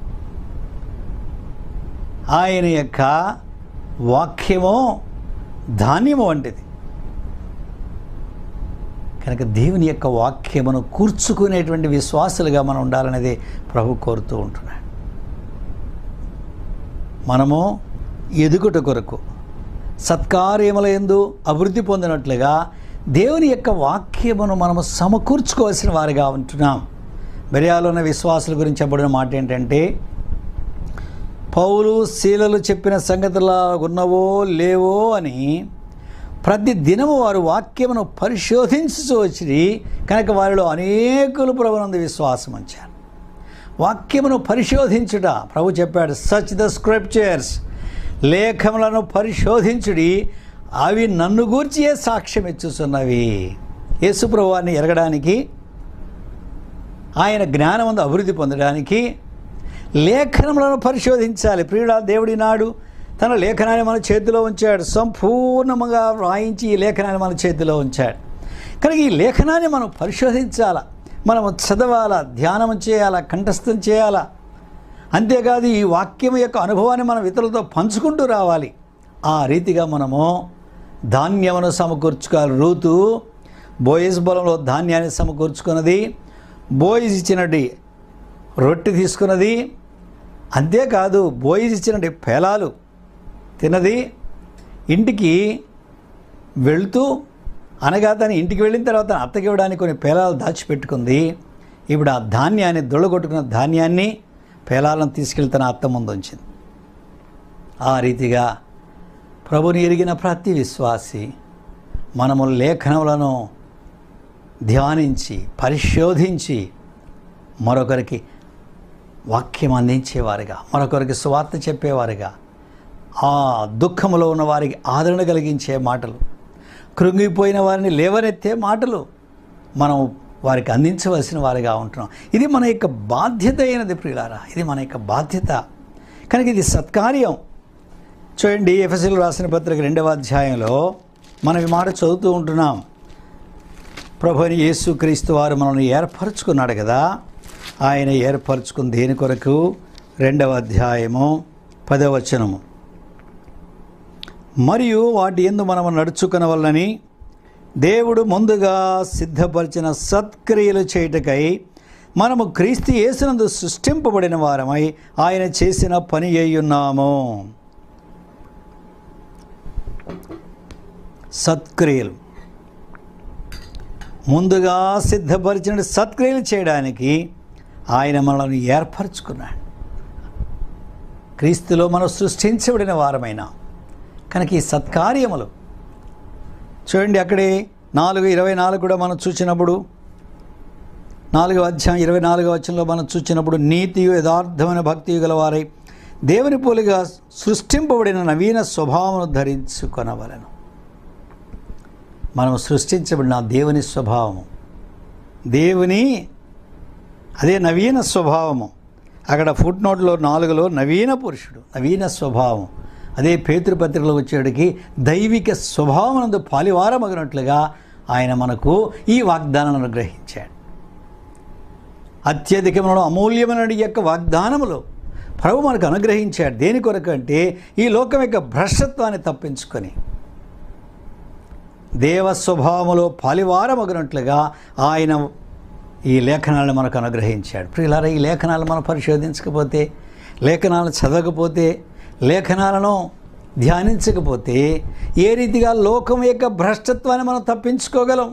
ఆయన యొక్క వాక్యమో ధాన్యము వంటిది కనుక దేవుని యొక్క వాక్యమును కూర్చుకునేటువంటి విశ్వాసులుగా మనం ఉండాలనేది ప్రభు కోరుతూ ఉంటున్నాడు మనము ఎదుగుట కొరకు సత్కార్యముల ఎందు అభివృద్ధి పొందినట్లుగా దేవుని యొక్క వాక్యమును మనము సమకూర్చుకోవాల్సిన వారిగా ఉంటున్నాం బెరియాలో ఉన్న విశ్వాసుల గురించి చెప్పబడిన మాట ఏంటంటే పౌలు శీలలు చెప్పిన సంగతులా ఉన్నవో లేవో అని ప్రతి దినము వారు వాక్యమును పరిశోధించుతూ వచ్చి కనుక వారిలో అనేకులు ప్రభునందు విశ్వాసం ఉంచారు వాక్యమును పరిశోధించుట ప్రభు చెప్పాడు సచ్ ద స్క్రిప్చర్స్ లేఖములను పరిశోధించుడి అవి నన్ను గూర్చియే సాక్ష్యం ఇచ్చుతున్నవి యేసుప్రభువాన్ని ఎరగడానికి ఆయన జ్ఞానమందు అభివృద్ధి పొందడానికి లేఖనములను పరిశోధించాలి ప్రియుడా దేవుడి నాడు తన లేఖనాన్ని మన చేతిలో ఉంచాడు సంపూర్ణముగా వ్రాయించి ఈ లేఖనాన్ని మన చేతిలో ఉంచాడు కనుక ఈ లేఖనాన్ని మనం పరిశోధించాలా మనము చదవాలా ధ్యానం చేయాలా కంఠస్థం చేయాలా అంతేకాదు ఈ వాక్యం యొక్క అనుభవాన్ని మనం ఇతరులతో పంచుకుంటూ రావాలి ఆ రీతిగా మనము ధాన్యమును సమకూర్చుకోవాలి రూతు బోయస్ బలంలో ధాన్యాన్ని సమకూర్చుకున్నది బోయస్ ఇచ్చినట్టు రొట్టె తీసుకున్నది అంతేకాదు బోయిస్ ఇచ్చిన పేలాలు తిన్నది ఇంటికి వెళుతూ అనగా తన ఇంటికి వెళ్ళిన తర్వాత తన అత్తకి ఇవ్వడానికి కొన్ని పేలాలు దాచిపెట్టుకుంది ఇప్పుడు ఆ ధాన్యాన్ని దొళ్ళగొట్టుకున్న ధాన్యాన్ని పేలాలను తీసుకెళ్లి తన అత్త ముందు ఉంచింది ఆ రీతిగా ప్రభుని ఎరిగిన ప్రతి విశ్వాసి మనము లేఖనములను ధ్యానించి పరిశోధించి మరొకరికి వాక్యం అందించేవారుగా మరొకరికి సువార్త చెప్పేవారుగా ఆ దుఃఖములో ఉన్న వారికి ఆదరణ కలిగించే మాటలు కృంగిపోయిన వారిని లేవనెత్తే మాటలు మనం వారికి అందించవలసిన వారిగా ఉంటున్నాం ఇది మన యొక్క బాధ్యత అయినది ప్రియులారా ఇది మన యొక్క బాధ్యత కనుక ఇది సత్కార్యం చూడండి ఎఫ్ఎస్ఎల్ రాసిన పత్రిక రెండవ అధ్యాయంలో మనం ఈ మాట చదువుతూ ఉంటున్నాం ప్రభుని యేసుక్రీస్తు వారు మనల్ని ఏర్పరచుకున్నాడు కదా ఆయన ఏర్పరచుకుని దేని కొరకు రెండవ అధ్యాయము పదవ వచనము మరియు వాటి ఎందు మనము నడుచుకునవలనని దేవుడు ముందుగా సిద్ధపరిచిన సత్క్రియలు చేయుటకై మనము క్రీస్తు యేసునందు సృష్టింపబడిన వారమై ఆయన చేసిన పని అయ్యున్నాము సత్క్రియలు ముందుగా సిద్ధపరిచిన సత్క్రియలు చేయడానికి ఆయన మనల్ని ఏర్పరచుకున్నాడు క్రీస్తులో మనం సృష్టించబడిన వారమైన కనుక ఈ సత్కార్యములు చూడండి అక్కడే నాలుగు ఇరవై నాలుగు కూడా మనం చూసినప్పుడు నాలుగవ అధ్యాయం ఇరవై నాలుగవ వచనంలో మనం చూసినప్పుడు నీతియు యథార్థమైన భక్తి గలవారై దేవుని పోలిగా సృష్టింపబడిన నవీన స్వభావమును ధరించుకొనవలను మనం సృష్టించబడిన దేవుని స్వభావము దేవుని అదే నవీన స్వభావము అక్కడ ఫుట్ నోట్లో నాలుగులో నవీన పురుషుడు నవీన స్వభావం అదే పేతృపత్రికలో వచ్చేటికి దైవిక స్వభావమునందు పాలివారమగినట్లుగా ఆయన మనకు ఈ వాగ్దానాన్ని అనుగ్రహించాడు అత్యధికమైన అమూల్యమైన ఈ యొక్క వాగ్దానములు ప్రభు మనకు అనుగ్రహించాడు దేని కొరకు అంటే ఈ లోకం యొక్క భ్రష్టత్వాన్ని తప్పించుకొని దేవ స్వభావములో పాలివారమగినట్లుగా ఆయన ఈ లేఖనాలను మనకు అనుగ్రహించాడు ప్రియులారా ఈ లేఖనాలు మనం పరిశోధించకపోతే లేఖనాలను చదవకపోతే లేఖనాలను ధ్యానించకపోతే ఏ రీతిగా లోకం యొక్క భ్రష్టత్వాన్ని మనం తప్పించుకోగలం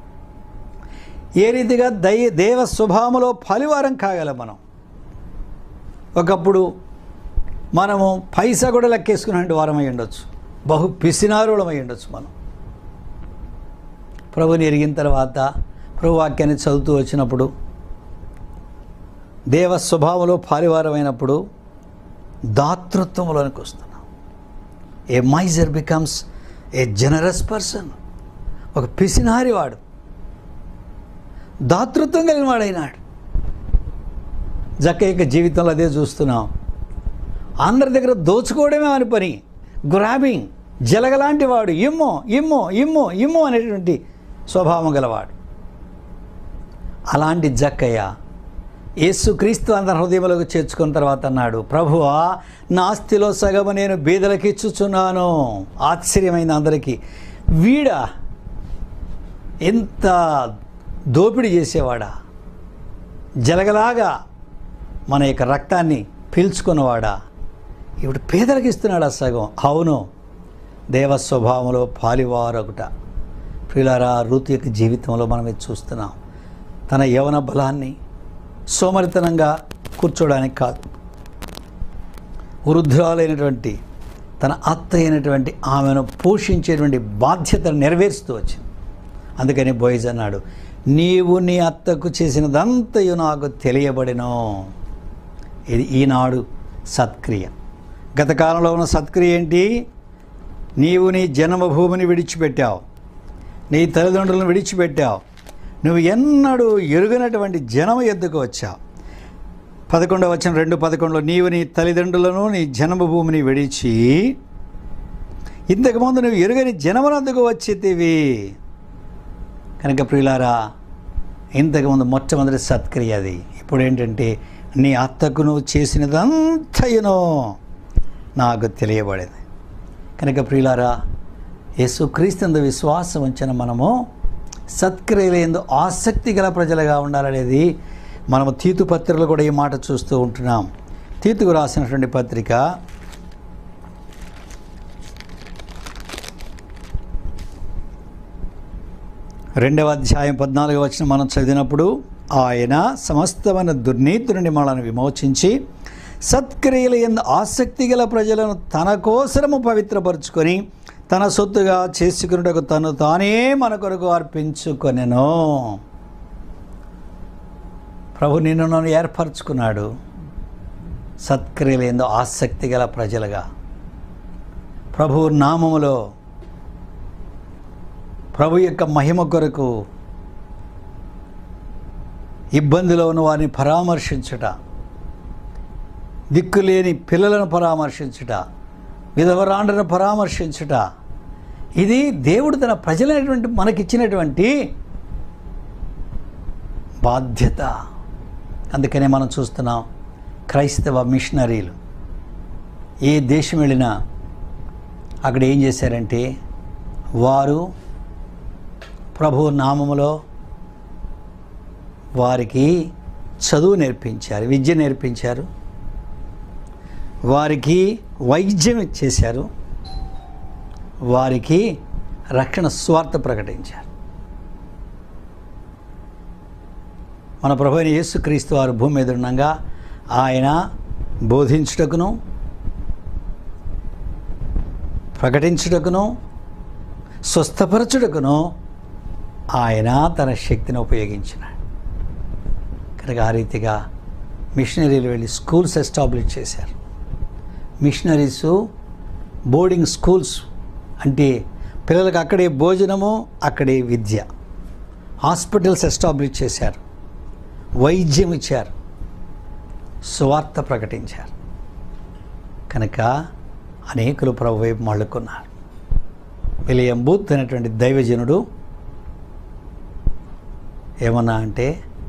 ఏ రీతిగా దై దేవ స్వభావములో ఫలివారం కాగలం మనం ఒకప్పుడు మనము పైసా కూడా లెక్కేసుకునే వారమై ఉండొచ్చు బహు పిసినారులమై ఉండొచ్చు మనం ప్రభుని ఎరిగిన తర్వాత ప్రభు వాక్యాన్ని చదువుతూ వచ్చినప్పుడు దేవ స్వభావంలో పాలివారమైనప్పుడు దాతృత్వంలోనికి వస్తున్నాం a miser becomes a generous person ఒక పిసినారి వాడు దాతృత్వం కలిగిన వాడైనాడు జక్కయ్య జీవితంలో అదే చూస్తున్నాం అందరి దగ్గర దోచుకోవడమే అని పని గ్రాబింగ్ జలగలాంటి వాడు ఇమ్మో ఇమ్మో ఇమ్మో ఇమ్మో అనేటువంటి స్వభావం గలవాడు అలాంటి జక్కయ్య యేసుక్రీస్తు అందరి హృదయంలోకి చేర్చుకున్న తర్వాత అన్నాడు ప్రభువా నా ఆస్తిలో సగము నేను బీదలకి ఇచ్చుచున్నాను ఆశ్చర్యమైంది అందరికీ వీడా ఎంత దోపిడీ చేసేవాడా జలగలాగా మన యొక్క రక్తాన్ని పీల్చుకున్నవాడా ఇప్పుడు పేదలకు ఇస్తున్నాడు ఆ సగం అవును దేవ స్వభావంలో పాలివారొకట ప్రియులారా ఋతు యొక్క జీవితంలో మనం ఇది చూస్తున్నాం తన యవన బలాన్ని సోమరితనంగా కూర్చోడానికి కాదు వృద్ధురాలైనటువంటి తన అత్త అయినటువంటి ఆమెను పోషించేటువంటి బాధ్యతను నెరవేరుస్తూ వచ్చింది అందుకని బోయిజ్ అన్నాడు నీవు నీ అత్తకు చేసినదంతయు నాకు తెలియబడినో ఇది ఈనాడు సత్క్రియ గత కాలంలో ఉన్న సత్క్రియ ఏంటి నీవు నీ జన్మభూమిని విడిచిపెట్టావు నీ తల్లిదండ్రులను విడిచిపెట్టావు నువ్వు ఎన్నడూ ఎరుగనటువంటి జనము ఎద్దుకు వచ్చావు పదకొండవ వచ్చిన రెండు పదకొండులో నీవు నీ తల్లిదండ్రులను నీ జన్మభూమిని విడిచి ఇంతకుముందు నువ్వు ఎరుగని జనమునందుకు వచ్చేతివి కనుక ప్రియులారా ఇంతకుముందు మొట్టమొదటి సత్క్రియ అది ఇప్పుడు ఏంటంటే నీ అత్తకు నువ్వు చేసినదంతయునో నాకు తెలియబడేది కనుక ప్రియులారా యేసుక్రీస్తు విశ్వాసం ఉంచిన మనము సత్క్రియలందు ఆసక్తి గల ప్రజలుగా ఉండాలనేది మనము తీతు పత్రికలు కూడా ఈ మాట చూస్తూ ఉంటున్నాం తీతుకు రాసినటువంటి పత్రిక రెండవ అధ్యాయం పద్నాలుగు వచ్చిన మనం చదివినప్పుడు ఆయన సమస్తమైన దుర్నీతి నుండి మనల్ని విమోచించి సత్క్రియల ఎందు ఆసక్తి గల ప్రజలను తన కోసరము పవిత్రపరుచుకొని తన సొత్తుగా చేసుకున్నటకు తను తానే మన కొరకు అర్పించుకొనెను ప్రభు నిన్ను నన్ను ఏర్పరచుకున్నాడు సత్క్రియలు ఏందో ఆసక్తి గల ప్రజలుగా ప్రభు నామములో ప్రభు యొక్క మహిమ కొరకు ఇబ్బందిలో ఉన్న వారిని పరామర్శించుట దిక్కులేని పిల్లలను పరామర్శించుట విధవరాండ్రను పరామర్శించుట ఇది దేవుడు తన ప్రజలైనటువంటి మనకిచ్చినటువంటి బాధ్యత అందుకనే మనం చూస్తున్నాం క్రైస్తవ మిషనరీలు ఏ దేశం వెళ్ళినా అక్కడ ఏం చేశారంటే వారు ప్రభు నామములో వారికి చదువు నేర్పించారు విద్య నేర్పించారు వారికి వైద్యం చేశారు వారికి రక్షణ స్వార్థ ప్రకటించారు మన ప్రభు అయిన యేసుక్రీస్తు వారు భూమి మీద ఉండగా ఆయన బోధించుటకును ప్రకటించుటకును స్వస్థపరచుటకును ఆయన తన శక్తిని ఉపయోగించినాడు కనుక ఆ రీతిగా మిషనరీలు వెళ్ళి స్కూల్స్ ఎస్టాబ్లిష్ చేశారు మిషనరీస్ బోర్డింగ్ స్కూల్స్ అంటే పిల్లలకు అక్కడే భోజనము అక్కడే విద్య హాస్పిటల్స్ ఎస్టాబ్లిష్ చేశారు వైద్యం ఇచ్చారు సువార్త ప్రకటించారు కనుక అనేకులు ప్రభు వైపు మళ్ళుకున్నారు విలియం బూత్ అనేటువంటి దైవజనుడు ఏమన్నా అంటే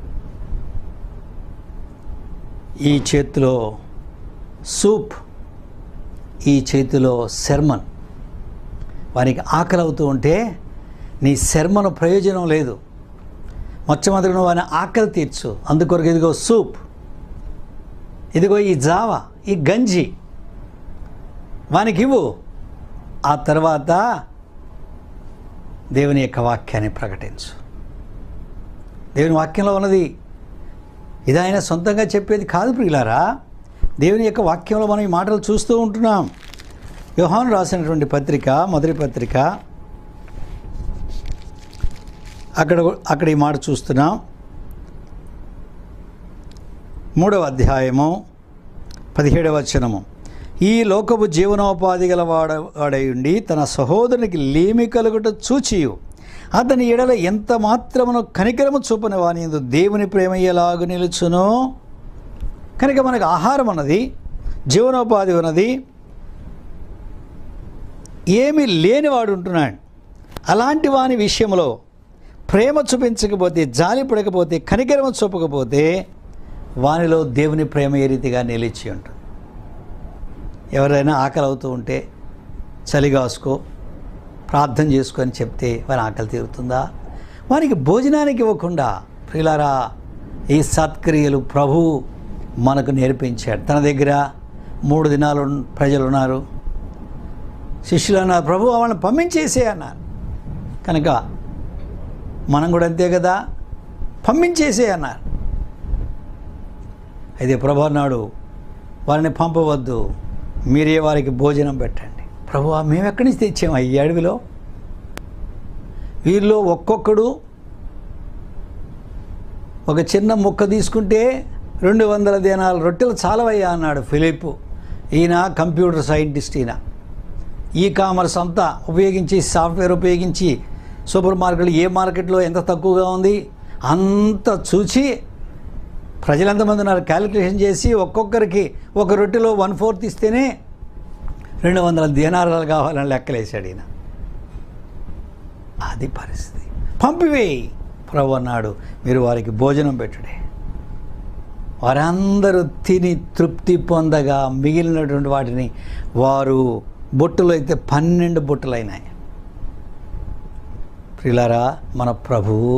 ఈ చేతిలో సూప్ ఈ చేతిలో శర్మన్ వారికి ఆకలి అవుతూ ఉంటే నీ శర్మను ప్రయోజనం లేదు మొట్టమొదటి నువ్వు ఆయన ఆకలి తీర్చు అందుకొరకు ఇదిగో సూప్ ఇదిగో ఈ జావ ఈ గంజి వానికి ఇవ్వు ఆ తర్వాత దేవుని యొక్క వాక్యాన్ని ప్రకటించు దేవుని వాక్యంలో ఉన్నది ఇది ఆయన సొంతంగా చెప్పేది కాదు ప్రియులారా దేవుని యొక్క వాక్యంలో మనం ఈ మాటలు చూస్తూ ఉంటున్నాం యోహాను రాసినటువంటి పత్రిక మొదటి పత్రిక అక్కడ అక్కడ ఈ మాట చూస్తున్నాం మూడవ అధ్యాయము పదిహేడవ వచనము ఈ లోకపు జీవనోపాధి గల వాడ వాడై ఉండి తన సహోదరునికి లేమి కలుగుట చూచియు అతని ఎడల ఎంత మాత్రమును కనికరము చూపని వాని యందు దేవుని ప్రేమ ఎలాగు నిలుచును కనుక మనకు ఆహారం ఉన్నది జీవనోపాధి ఉన్నది ఏమీ లేనివాడు ఉంటున్నాడు అలాంటి వాని విషయంలో ప్రేమ చూపించకపోతే జాలి పడకపోతే కనికరమ చూపకపోతే వానిలో దేవుని ప్రేమ ఏ రీతిగా నిలిచి ఉంటుంది ఎవరైనా ఆకలి అవుతూ ఉంటే చలి కాసుకో ప్రార్థన చేసుకొని చెప్తే వారి ఆకలి తీరుతుందా వారికి భోజనానికి ఇవ్వకుండా ప్రియులారా ఈ సత్క్రియలు ప్రభు మనకు నేర్పించాడు తన దగ్గర మూడు దినాలు ఉన్న- ప్రజలు ఉన్నారు శిష్యులు అన్నారు ప్రభు వాళ్ళని పంపించేసే అన్నారు కనుక మనం కూడా అంతే కదా పంపించేసే అన్నారు అయితే ప్రభు అన్నాడు వారిని పంపవద్దు మీరే వారికి భోజనం పెట్టండి ప్రభు మేము ఎక్కడి నుంచి తెచ్చాము ఈ అడవిలో వీరిలో ఒక్కొక్కడు ఒక చిన్న ముక్క తీసుకుంటే రెండు వందల దినాలు రొట్టెలు చాలవయ్యా అన్నాడు ఫిలిప్ ఈయన కంప్యూటర్ సైంటిస్ట్ ఈయన ఈ కామర్స్ అంతా ఉపయోగించి సాఫ్ట్వేర్ ఉపయోగించి సూపర్ మార్కెట్లు ఏ మార్కెట్లో ఎంత తక్కువగా ఉంది అంత చూసి ప్రజలు ఎంతమంది ఉన్నారు క్యాలిక్యులేషన్ చేసి ఒక్కొక్కరికి ఒక రొట్టెలో వన్ ఫోర్త్ ఇస్తేనే రెండు వందల దీనారాలు కావాలని లెక్కలేశాడు ఈయన అది పరిస్థితి పంపివేయి ప్రభు అన్నాడు మీరు వారికి భోజనం పెట్టుడే వారందరూ తిని తృప్తి పొందగా మిగిలినటువంటి వాటిని వారు బొట్టులు అయితే పన్నెండు బొట్టులు అయినాయి ప్రిలారా మన ప్రభువు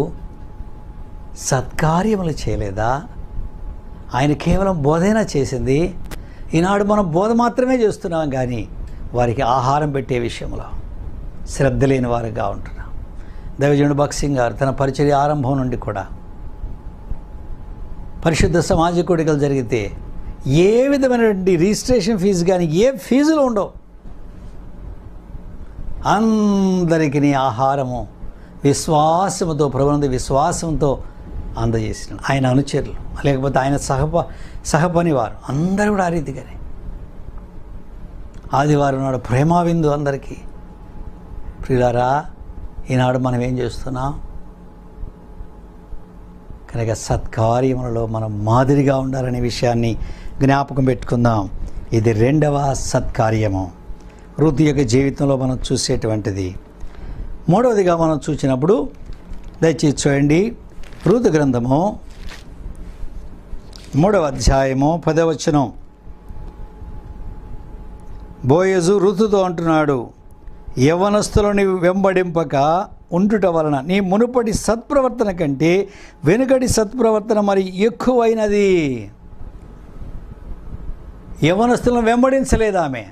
సత్కార్యములు చేయలేదా ఆయన కేవలం బోధైనా చేసింది ఈనాడు మనం బోధ మాత్రమే చేస్తున్నాం కానీ వారికి ఆహారం పెట్టే విషయంలో శ్రద్ధ లేని వారుగా ఉంటున్నాం దైవజనుడు భక్సింగ్ గారు తన పరిచర్య ఆరంభం నుండి కూడా పరిశుద్ధ సమాజ కోడికలు జరిగితే ఏ విధమైనటువంటి రిజిస్ట్రేషన్ ఫీజు కానీ ఏ ఫీజులు ఉండవు అందరికి నీ ఆహారము విశ్వాసముతో ప్రభునందు విశ్వాసంతో అందజేసిన ఆయన అనుచరులు లేకపోతే ఆయన సహప సహపని వారు అందరూ కూడా ఆ రీతిగానే ఆదివారం నాడు ప్రేమావిందు అందరికీ ప్రియులారా ఈనాడు మనం ఏం చేస్తున్నాం కనుక సత్కార్యములలో మనం మాదిరిగా ఉండాలనే విషయాన్ని జ్ఞాపకం పెట్టుకుందాం ఇది రెండవ సత్కార్యము ఋతు యొక్క జీవితంలో మనం చూసేటువంటిది మూడవదిగా మనం చూసినప్పుడు దయచేసి చూడండి ఋతు గ్రంథము మూడవ అధ్యాయము పదవచనం బోయజు ఋతుతో అంటున్నాడు యవనస్తులని వెంబడింపక ఉండుట వలన నీ మునుపటి సత్ప్రవర్తన కంటే వెనుకటి సత్ప్రవర్తన మరి ఎక్కువైనది యవనస్తులను వెంబడించలేదు ఆమె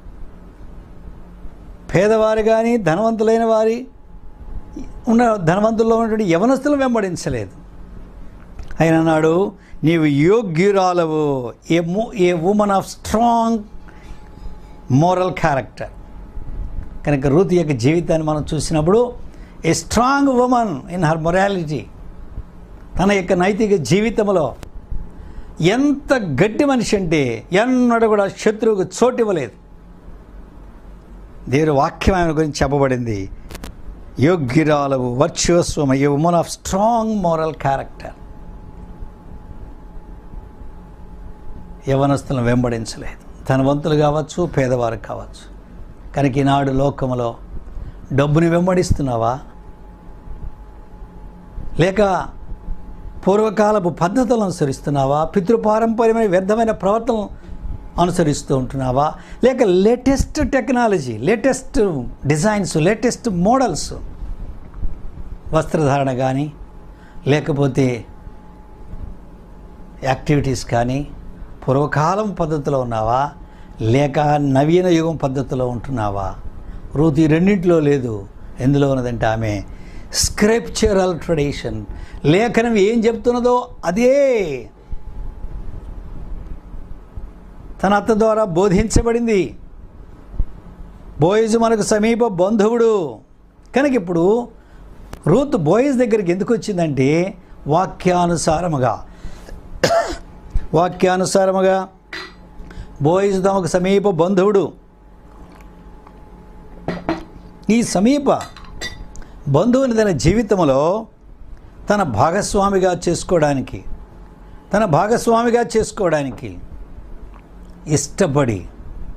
పేదవారు కానీ ధనవంతులైన వారి ఉన్న ధనవంతుల్లో ఉన్నటువంటి యవనస్తులను వెంబడించలేదు ఆయన అన్నాడు నీవు యోగ్యురాలవు a a woman of strong moral character కనుక రూత్ యొక్క జీవితాన్ని మనం చూసినప్పుడు a strong woman in her morality తన యొక్క నైతిక జీవితంలో ఎంత గట్టి మనిషి అంటే ఎన్నడూ కూడా శత్రువుకు చోటు ఇవ్వలేదు దేవుని వాక్యం ఆయన గురించి చెప్పబడింది యోగ్యురాలవు వర్చువస్వమ a woman of strong moral character యవనస్తులను వెంబడించలేదు ధనవంతులు కావచ్చు పేదవారు కావచ్చు కనుక ఈనాడు లోకంలో డబ్బుని వెంబడిస్తున్నావా లేక పూర్వకాలపు పద్ధతులను అనుసరిస్తున్నావా పితృపారంపర్యమైన వ్యర్థమైన ప్రవర్తన అనుసరిస్తూ ఉంటున్నావా లేక latest technology latest designs latest models వస్త్రధారణ కానీ లేకపోతే యాక్టివిటీస్ కానీ పూర్వకాలం పద్ధతిలో ఉన్నావా లేక నవీన యుగం పద్ధతిలో ఉంటున్నావా రూతి రెండింటిలో లేదు ఎందులో ఉన్నదంటే ఆమె స్క్రిప్చరల్ ట్రెడిషన్ లేఖనం ఏం చెప్తున్నదో అదే తన అత్త ద్వారా బోధించబడింది బోయిజ్ మనకు సమీప బంధువుడు కనుక ఇప్పుడు రూత్ బోయిజ్ దగ్గరికి ఎందుకు వచ్చిందంటే వాక్యానుసారముగా వాక్యానుసారముగా బోయిజ్ తమకు సమీప బంధువుడు ఈ సమీప బంధువుని తన జీవితంలో తన భాగస్వామిగా చేసుకోవడానికి తన భాగస్వామిగా చేసుకోవడానికి ఇష్టపడి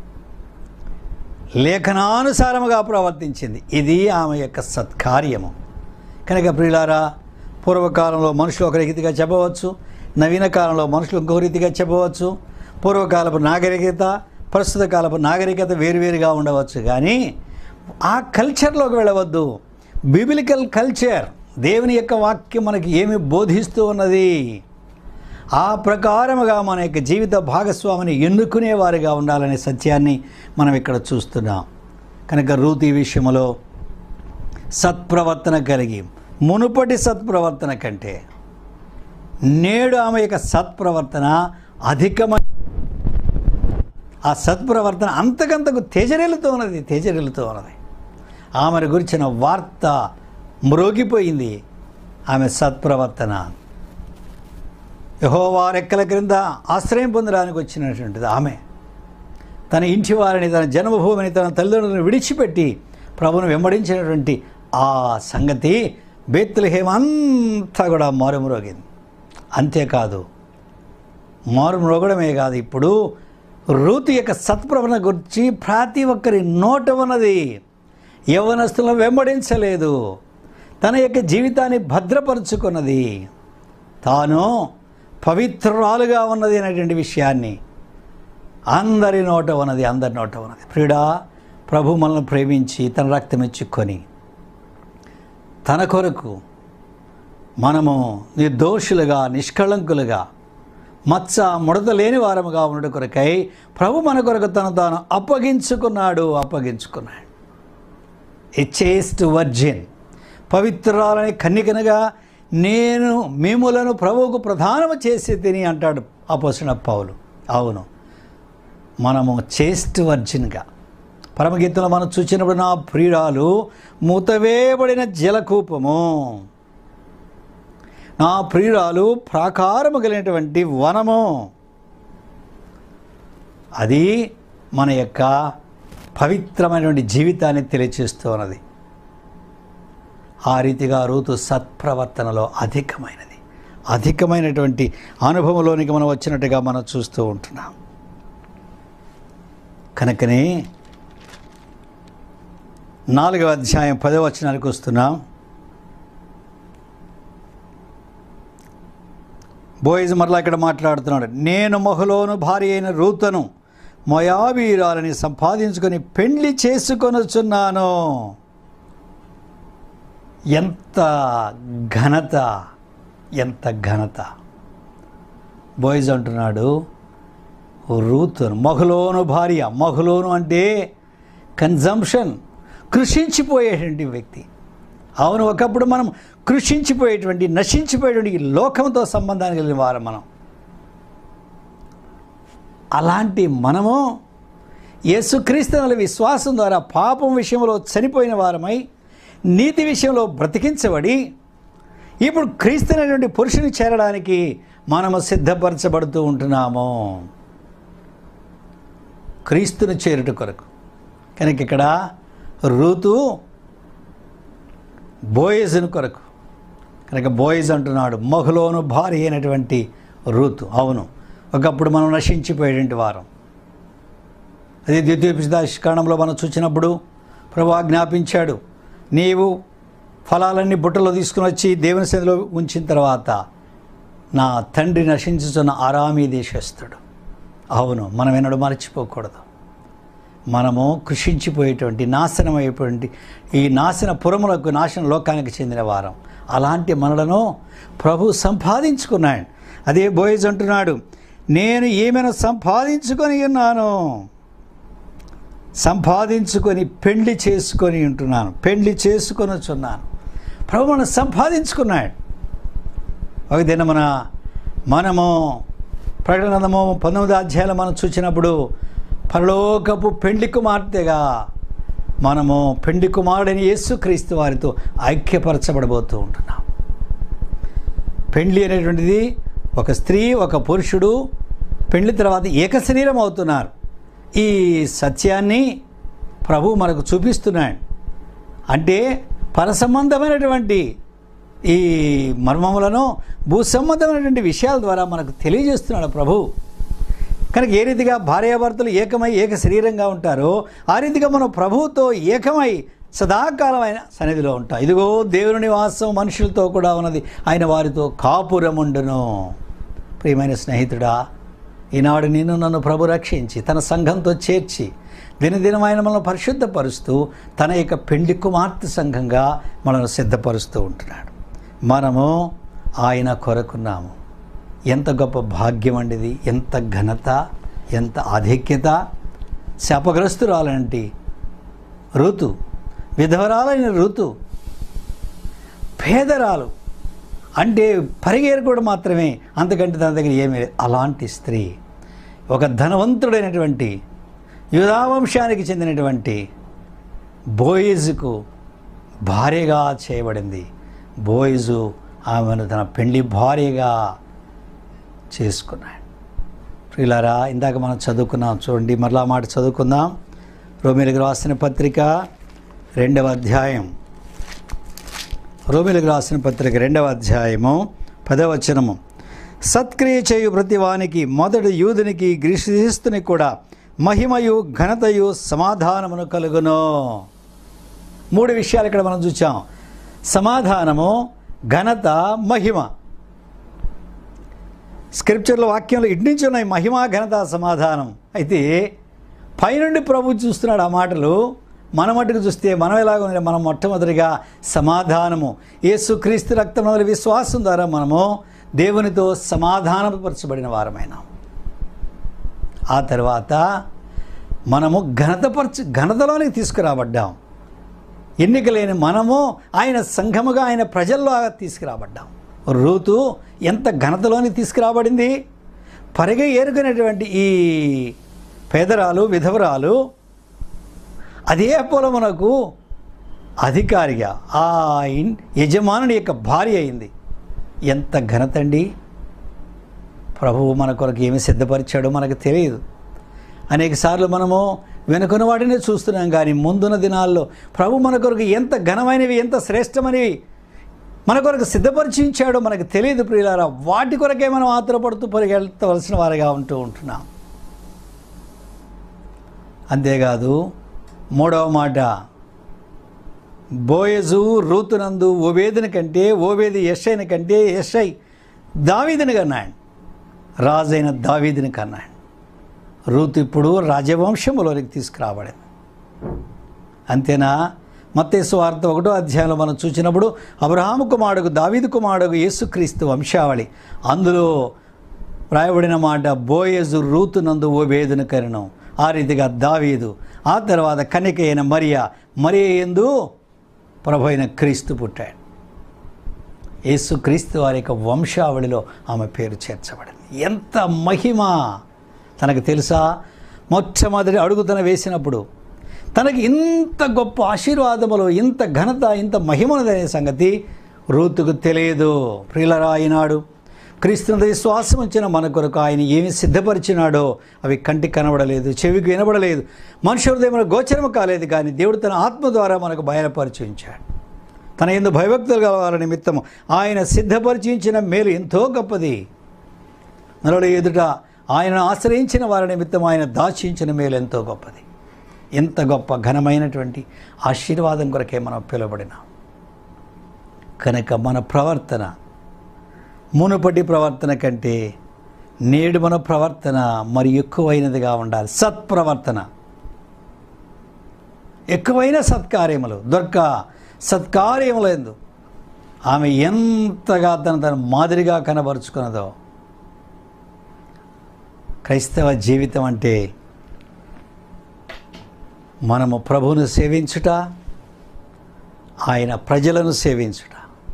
లేఖనానుసారముగా ప్రవర్తించింది ఇది ఆమె యొక్క సత్కార్యము కనుక ప్రియులారా పూర్వకాలంలో మనుషులు ఒక రీతిగా చెప్పవచ్చు నవీన కాలంలో మనుషులు ఇంకొక రీతిగా చెప్పవచ్చు పూర్వకాలపు నాగరికత ప్రస్తుత కాలపు నాగరికత వేరువేరుగా ఉండవచ్చు కానీ ఆ కల్చర్లోకి వెళ్ళవద్దు బిబిలికల్ కల్చర్ దేవుని యొక్క వాక్యం మనకి ఏమి బోధిస్తూ ఉన్నది ఆ ప్రకారముగా మన యొక్క జీవిత భాగస్వామిని ఎన్నుకునేవారిగా ఉండాలనే సత్యాన్ని మనం ఇక్కడ చూస్తున్నాం కనుక రూతి విషయంలో సత్ప్రవర్తన కలిగి మునుపటి సత్ప్రవర్తన కంటే నేడు ఆమె యొక్క సత్ప్రవర్తన అధికమైన ఆ సత్ప్రవర్తన అంతకంతకు తేజరెలుతూ ఉన్నది తేజరెలుతూ ఉన్నది ఆమెను గురించిన వార్త మ్రోగిపోయింది ఆమె సత్ప్రవర్తన యహోవా రెక్కల క్రింద ఆశ్రయం పొందడానికి వచ్చినటువంటిది ఆమె తన ఇంటి వారిని తన జన్మభూమిని తన తల్లిదండ్రులను విడిచిపెట్టి ప్రభును వెంబడించినటువంటి ఆ సంగతి బేత్లహేమ అంతా కూడా మారుమ్రోగింది అంతేకాదు మారుమ్రోగడమే కాదు ఇప్పుడు రూతు యొక్క సత్ప్రవణ గురించి ప్రతి ఒక్కరి నోట ఉన్నది యవనస్తులను వెంబడించలేదు తన యొక్క జీవితాన్ని భద్రపరుచుకున్నది తాను పవిత్రురాలుగా ఉన్నది అనేటువంటి విషయాన్ని అందరి నోట ఉన్నది అందరి నోట ఉన్నది ప్రియుడా ప్రభు మనల్ని ప్రేమించి తన రక్తం ఇచ్చుకొని తన కొరకు మనము నిర్దోషులుగా నిష్కళంకులుగా మచ్చ ముడత లేని వారముగా ఉండడు కొరకై ప్రభు మన కొరకు తను తాను అప్పగించుకున్నాడు అప్పగించుకున్నాడు ఎ చేస్ట్ వర్జిన్ పవిత్రాలని కన్నికనగా నేను మిములను ప్రభువుకు ప్రధానము చేసి తిని అంటాడు అపోసిన పౌలు అవును మనము చేస్ట్ వర్జిన్గా పరమగీతంలో మనం చూసినప్పుడు నా ప్రియురాలు మూతవేయబడిన జలకూపము నా ప్రియురాలు ప్రాకారము కలిగినటువంటి వనము అది మన యొక్క పవిత్రమైనటువంటి జీవితాన్ని తెలియచేస్తూ ఉన్నది ఆ రీతిగా రూతు సత్ప్రవర్తనలో అధికమైనది అధికమైనటువంటి అనుభవంలోనికి మనం వచ్చినట్టుగా మనం చూస్తూ ఉంటున్నాం కనుకనే నాలుగవ అధ్యాయం పదవ వచనానికి వస్తున్నాం బోయిజ్ మరలా ఇక్కడ మాట్లాడుతున్నాడు నేను మొహలోను భార్య అయిన రూతను మొయాబీరాలని సంపాదించుకొని పెళ్లి చేసుకొనుచున్నాను ఎంత ఘనత ఎంత ఘనత బాయ్స్ అంటున్నాడు రూతును మహులోను భార్య మహులోను అంటే కన్జంప్షన్ కృషించిపోయేటువంటి వ్యక్తి అవును ఒకప్పుడు మనం కృషించిపోయేటువంటి నశించిపోయేటువంటి ఈ లోకంతో సంబంధాన్ని కలిగిన వారం మనం అలాంటి మనము యేసుక్రీస్తుల విశ్వాసం ద్వారా పాపం విషయంలో చనిపోయిన వారమై నీతి విషయంలో బ్రతికించబడి ఇప్పుడు క్రీస్తు అనేటువంటి పురుషుని చేరడానికి మనము సిద్ధపరచబడుతూ ఉంటున్నాము క్రీస్తుని చేరుట కొరకు కనుక ఇక్కడ ఋతు బోయజును కొరకు కనుక బోయజ్ అంటున్నాడు మహులోను భార్య అయినటువంటి ఋతు అవును ఒకప్పుడు మనం నశించిపోయేటువంటి వారం అదే ద్వితీయోపదాశకరణంలో మనం చూసినప్పుడు ప్రభు జ్ఞాపించాడు నీవు ఫలాలన్నీ బుట్టలో తీసుకుని వచ్చి దేవుని సన్నిధిలో ఉంచిన తర్వాత నా తండ్రి నశించుతున్న ఆరామీ దేశస్తుడు అవును మనం ఎన్నడూ మర్చిపోకూడదు మనము కృషించిపోయేటువంటి నాశనం అయిపోయింది ఈ నాశన పురములకు నాశన లోకానికి చెందిన వారం అలాంటి మనలను ప్రభు సంపాదించుకున్నాడు అదే బోయజ్ అంటున్నాడు నేను ఏమైనా సంపాదించుకొని ఉన్నాను సంపాదించుకొని పెళ్లి చేసుకొని ఉంటున్నాను పెళ్లి చేసుకొని వచ్చున్నాను ప్రభు మనం సంపాదించుకున్నాడు ఒక దినమున మనము ప్రకటనము పంతొమ్మిది అధ్యాయాలు మనం చూసినప్పుడు పరలోకపు పెండ్లి కుమార్తెగా మనము పెండ్లి కుమారుడని యేసుక్రీస్తు వారితో ఐక్యపరచబడబోతూ ఉంటున్నాం పెండ్లి అనేటువంటిది ఒక స్త్రీ ఒక పురుషుడు పెండ్లి తర్వాత ఏకశరీరం అవుతున్నారు ఈ సత్యాన్ని ప్రభు మనకు చూపిస్తున్నాడు అంటే పరసంబంధమైనటువంటి ఈ మర్మములను భూసంబంధమైనటువంటి విషయాల ద్వారా మనకు తెలియజేస్తున్నాడు ప్రభు కనుక ఏ రీతిగా భార్యాభర్తలు ఏకమై ఏక శరీరంగా ఉంటారో ఆ రీతిగా మనం ప్రభువుతో ఏకమై సదాకాలమైన సన్నిధిలో ఉంటాం ఇదిగో దేవుని నివాసం మనుషులతో కూడా ఉన్నది ఆయన వారితో కాపురముండును ప్రియమైన స్నేహితుడా ఈనాడు నిన్ను నన్ను ప్రభు రక్షించి తన సంఘంతో చేర్చి దినదినం ఆయన మనల్ని పరిశుద్ధపరుస్తూ తన యొక్క పెండ్లి కుమార్తె సంఘంగా మనల్ని సిద్ధపరుస్తూ ఉంటున్నాడు మనము ఆయన కొరకున్నాము ఎంత గొప్ప భాగ్యం అండిది ఎంత ఘనత ఎంత ఆధిక్యత శాపగ్రస్తురాలంటి ఋతు విధవరాలైన ఋతు పేదరాలు అంటే పరిగేరుకోవడం మాత్రమే అంతకంటే తన దగ్గర ఏమీ లేదు అలాంటి స్త్రీ ఒక ధనవంతుడైనటువంటి యుధావంశానికి చెందినటువంటి బోయిజుకు భార్యగా చేయబడింది బోయిజు ఆమెను తన పెళ్లి భార్యగా చేసుకున్నాడు ప్రియులారా ఇందాక మనం చదువుకున్నాం చూడండి మరలా మాట చదువుకుందాం రోమిలకు రాసిన పత్రిక రెండవ అధ్యాయం రోమిలకు రాసిన పత్రిక రెండవ అధ్యాయము పదవచనము సత్క్రియ చేయు ప్రతి వానికి మొదటి యూదునికి గ్రీస్తుని కూడా మహిమయు ఘనతయు సమాధానమును కలుగును మూడు విషయాలు ఇక్కడ మనం చూచాం సమాధానము ఘనత మహిమ స్క్రిప్చర్లో వాక్యంలో ఇటు నుంచి ఉన్నాయి మహిమ ఘనత సమాధానం అయితే పైనుండి ప్రభు చూస్తున్నాడు ఆ మాటలు మన మట్టుకు చూస్తే మనం ఎలాగ ఉంది మనం మొట్టమొదటిగా సమాధానము యేసుక్రీస్తు రక్తం వల్ల విశ్వాసం ద్వారా మనము దేవునితో సమాధానపరచబడిన వారమైనాం ఆ తర్వాత మనము ఘనతపరచ ఘనతలోనికి తీసుకురాబడ్డాం ఎన్నిక లేని మనము ఆయన సంఘముగా ఆయన ప్రజల్లో తీసుకురాబడ్డాం రూతు ఎంత ఘనతలోని తీసుకురాబడింది పరిగ ఏరుకునేటువంటి ఈ పేదరాలు విధవరాలు అదే పొలమునకు అధికారిగా ఆ ఇన్ యజమానుని యొక్క భార్య అయింది ఎంత ఘనత అండి ప్రభువు మన కొరకు ఏమి సిద్ధపరిచాడో మనకు తెలియదు అనేక సార్లు మనము వెనుకున్న వాటినే చూస్తున్నాం కానీ ముందున్న దినాల్లో ప్రభు మన కొరకు ఎంత ఘనమైనవి ఎంత శ్రేష్టమైనవి మన కొరకు సిద్ధపరిచి ఉంచాడో మనకు తెలియదు ప్రియులారా వాటి కొరకే మనం ఆతురపడుతూ పరిగెత్తవలసిన వారిగా ఉంటూ ఉంటున్నాం అంతేకాదు మూడవ మాట బోయజు రూతునందు ఓవేదిని కంటే ఓవేది యషైన కంటే యషై దావీదిని కన్నాడు రాజైన దావీదిని కన్నాడు రూతు ఇప్పుడు రాజవంశములోనికి తీసుకురాబడింది అంతేనా మత్తేసు వార్త ఒకటో అధ్యాయంలో మనం చూసినప్పుడు అబ్రహాము కుమారుడు దావీదు కుమారుడు యేసుక్రీస్తు వంశావళి అందులో రాయబడిన మాట బోయజు రూతునందు ఓ వేదును కరణం ఆ రీతిగా దావీదు ఆ తర్వాత కనిక అయిన మరియా మరియ ఎందు ప్రభు అయిన క్రీస్తు పుట్టాడు యేసు క్రీస్తు వారి యొక్క వంశావళిలో ఆమె పేరు చేర్చబడింది ఎంత మహిమ తనకు తెలుసా మొట్టమొదటి అడుగు తన వేసినప్పుడు తనకి ఇంత గొప్ప ఆశీర్వాదములు ఇంత ఘనత ఇంత మహిమనదనే సంగతి రూతుకు తెలియదు ప్రియులరా అయినాడు క్రీస్తుని విశ్వాసం వచ్చిన మన కొరకు ఆయన ఏమి సిద్ధపరిచినాడో అవి కంటికి కనబడలేదు చెవికి వినబడలేదు మనుషు హృదయంలో గోచరము కాలేదు కానీ దేవుడు తన ఆత్మ ద్వారా మనకు బయలుపరిచి ఉంచాడు తన ఎందు భయభక్తులు గల నిమిత్తము ఆయన సిద్ధపరిచించిన మేలు ఎంతో గొప్పది నరుల ఎదుట ఆయనను ఆశ్రయించిన వారి నిమిత్తం ఆయన దాచించిన మేలు ఎంతో గొప్పది ఎంత గొప్ప ఘనమైనటువంటి ఆశీర్వాదం కొరకే మనం పిలువబడినాం కనుక మన ప్రవర్తన మునుపటి ప్రవర్తన కంటే నేడు మన ప్రవర్తన మరి ఎక్కువైనదిగా ఉండాలి సత్ప్రవర్తన ఎక్కువైన సత్కార్యములు దొరక సత్కార్యములు ఎందు ఆమె ఎంతగా తన తన మాదిరిగా కనబరుచుకున్నదో క్రైస్తవ జీవితం అంటే మనము ప్రభువును సేవించుట ఆయన ప్రజలను సేవించుట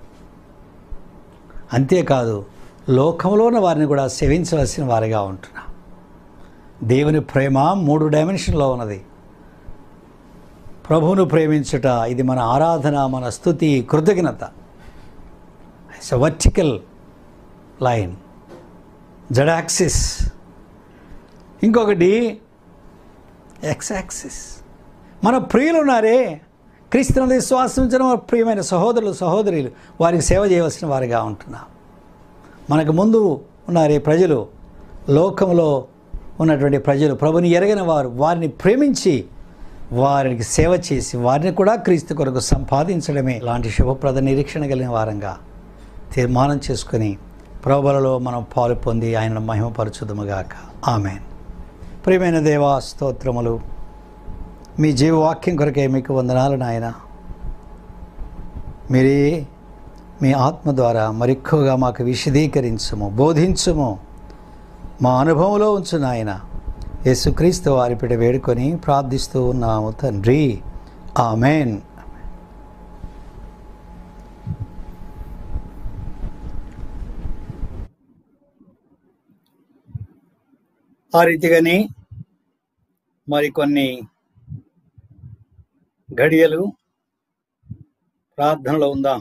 అంతేకాదు లోకంలో ఉన్న వారిని కూడా సేవించవలసిన వారిగా ఉంటున్నాం దేవుని ప్రేమ మూడు డైమెన్షన్లో ఉన్నది ప్రభువును ప్రేమించుట ఇది మన ఆరాధన మన స్థుతి కృతజ్ఞత ఇట్స్ ఎ వర్టికల్ లైన్ జడాక్సిస్ ఇంకొకటి ఎక్స్ యాక్సిస్ మన ప్రియులు ఉన్నారే క్రీస్తుని విశ్వాసం ఉంచిన మన ప్రియమైన సహోదరులు సహోదరులు వారికి సేవ చేయవలసిన వారిగా ఉంటున్నాం మనకు ముందు ఉన్నారే ప్రజలు లోకంలో ఉన్నటువంటి ప్రజలు ప్రభుని ఎరగిన వారు వారిని ప్రేమించి వారికి సేవ చేసి వారిని కూడా క్రీస్తు కొరకు సంపాదించడమే ఇలాంటి శుభప్రద నిరీక్షణ కలిగిన వారంగా తీర్మానం చేసుకొని ప్రభులలో మనం పాలు పొంది ఆయనను మహిమపరచుదముగాక ఆమెన్ ప్రియమైన దేవా స్తోత్రములు మీ జీవవాక్యం కొరకే మీకు వందనాలు నాయన మీరే మీ ఆత్మ ద్వారా మరెక్కువగా మాకు విశదీకరించము బోధించము మా అనుభవంలో ఉంచు నాయన యేసుక్రీస్తు వారిపిట వేడుకొని ప్రార్థిస్తూ ఉన్నాము తండ్రి ఆమెన్ ఆ రీతిగానే మరికొన్ని గడియలు ప్రార్థనలో ఉందాం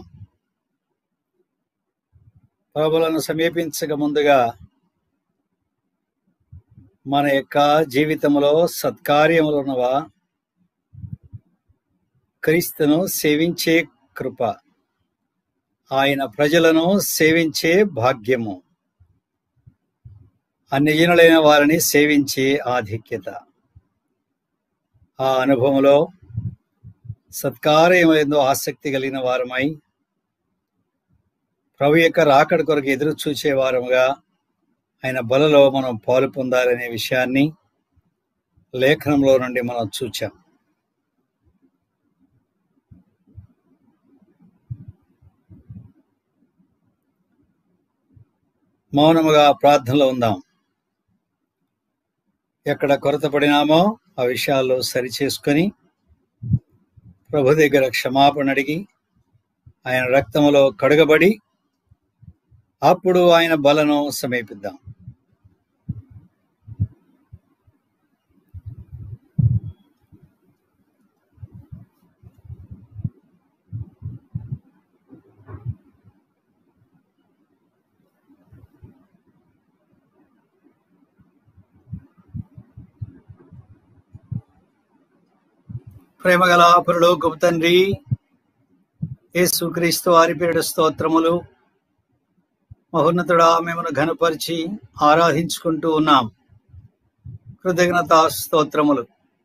ప్రభులను సమీపించక ముందుగా మన యొక్క జీవితంలో సత్కార్యములు ఉన్నవా క్రీస్తును సేవించే కృప ఆయన ప్రజలను సేవించే భాగ్యము అన్యజనులైన వారిని సేవించే ఆధిక్యత ఆ అనుభవంలో సత్కార్యములందు ఆసక్తి కలిగిన వారమై ప్రభు యొక్క రాకడ కొరకు ఎదురు చూచే వారముగా ఆయన బలలో మనం పాలు పొందాలనే విషయాన్ని లేఖనంలో నుండి మనం చూచాం మౌనముగా ప్రార్థనలో ఉందాం ఎక్కడ కొరత పడినామో ఆ విషయాల్లో సరిచేసుకొని ప్రభు దగ్గర క్షమాపణ అడిగి ఆయన రక్తములో కడుగబడి అప్పుడు ఆయన బలను సమీపిద్దాం ప్రేమగల పరలోకపు తండ్రి యేసుక్రీస్తు వారి పేరుడు స్తోత్రములు మహోన్నతుడా మిమ్మల్ని ఘనపరిచి ఆరాధించుకుంటూ ఉన్నాం కృతజ్ఞత స్తోత్రములు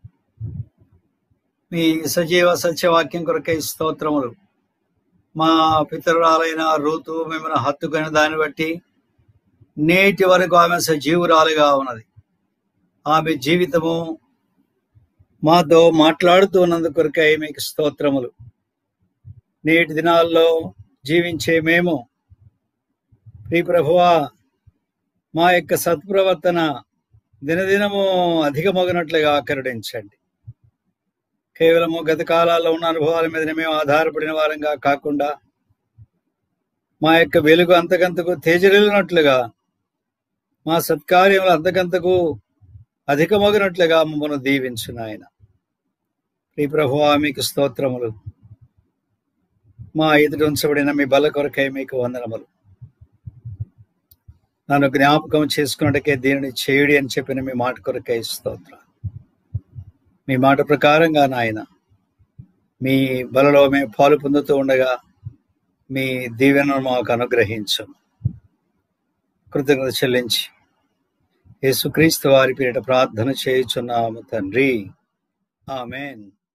మీ సజీవ సత్యవాక్యం కొరకై స్తోత్రములు మా పితరురాలైన రూతు మిమ్మల్ని హత్తుకుని దాన్ని బట్టి నేటి వరకు ఆమె సజీవురాలుగా ఉన్నది ఆమె జీవితము మాతో మాట్లాడుతూ ఉన్నందుకు కొరకై మీకు స్తోత్రములు నేటి దినాల్లో జీవించే మేము ప్రియ ప్రభువా మా యొక్క సత్ప్రవర్తన దినదినము అధికమగినట్లుగా కరుణించండి కేవలము గత కాలాల్లో ఉన్న అనుభవాల మీద మేము ఆధారపడిన వారంగా కాకుండా మా యొక్క వెలుగు అంతకంతకు తేజరిల్లినట్లుగా మా సత్కార్యములు అంతకంతకు అధికమగినట్లుగా మమ్మల్ని దీవించు నాయన ప్రియ ప్రభువా మీకు స్తోత్రములు మా ఎదుట ఉంచబడిన మీ బల కొరకై మీకు వందనములు నన్ను జ్ఞాపకం చేసుకున్నట్టుకే దీనిని చేయుడి అని చెప్పిన మీ మాట కొరకై స్తోత్ర మీ మాట ప్రకారంగా నాయన మీ బలలో మేము పాలు పొందుతూ ఉండగా మీ దీవెనను మాకు అనుగ్రహించు కృతజ్ఞత చెల్లించి యేసుక్రీస్తు వారి పేరిట ప్రార్థన చేయుచున్నాము తండ్రి ఆమెన్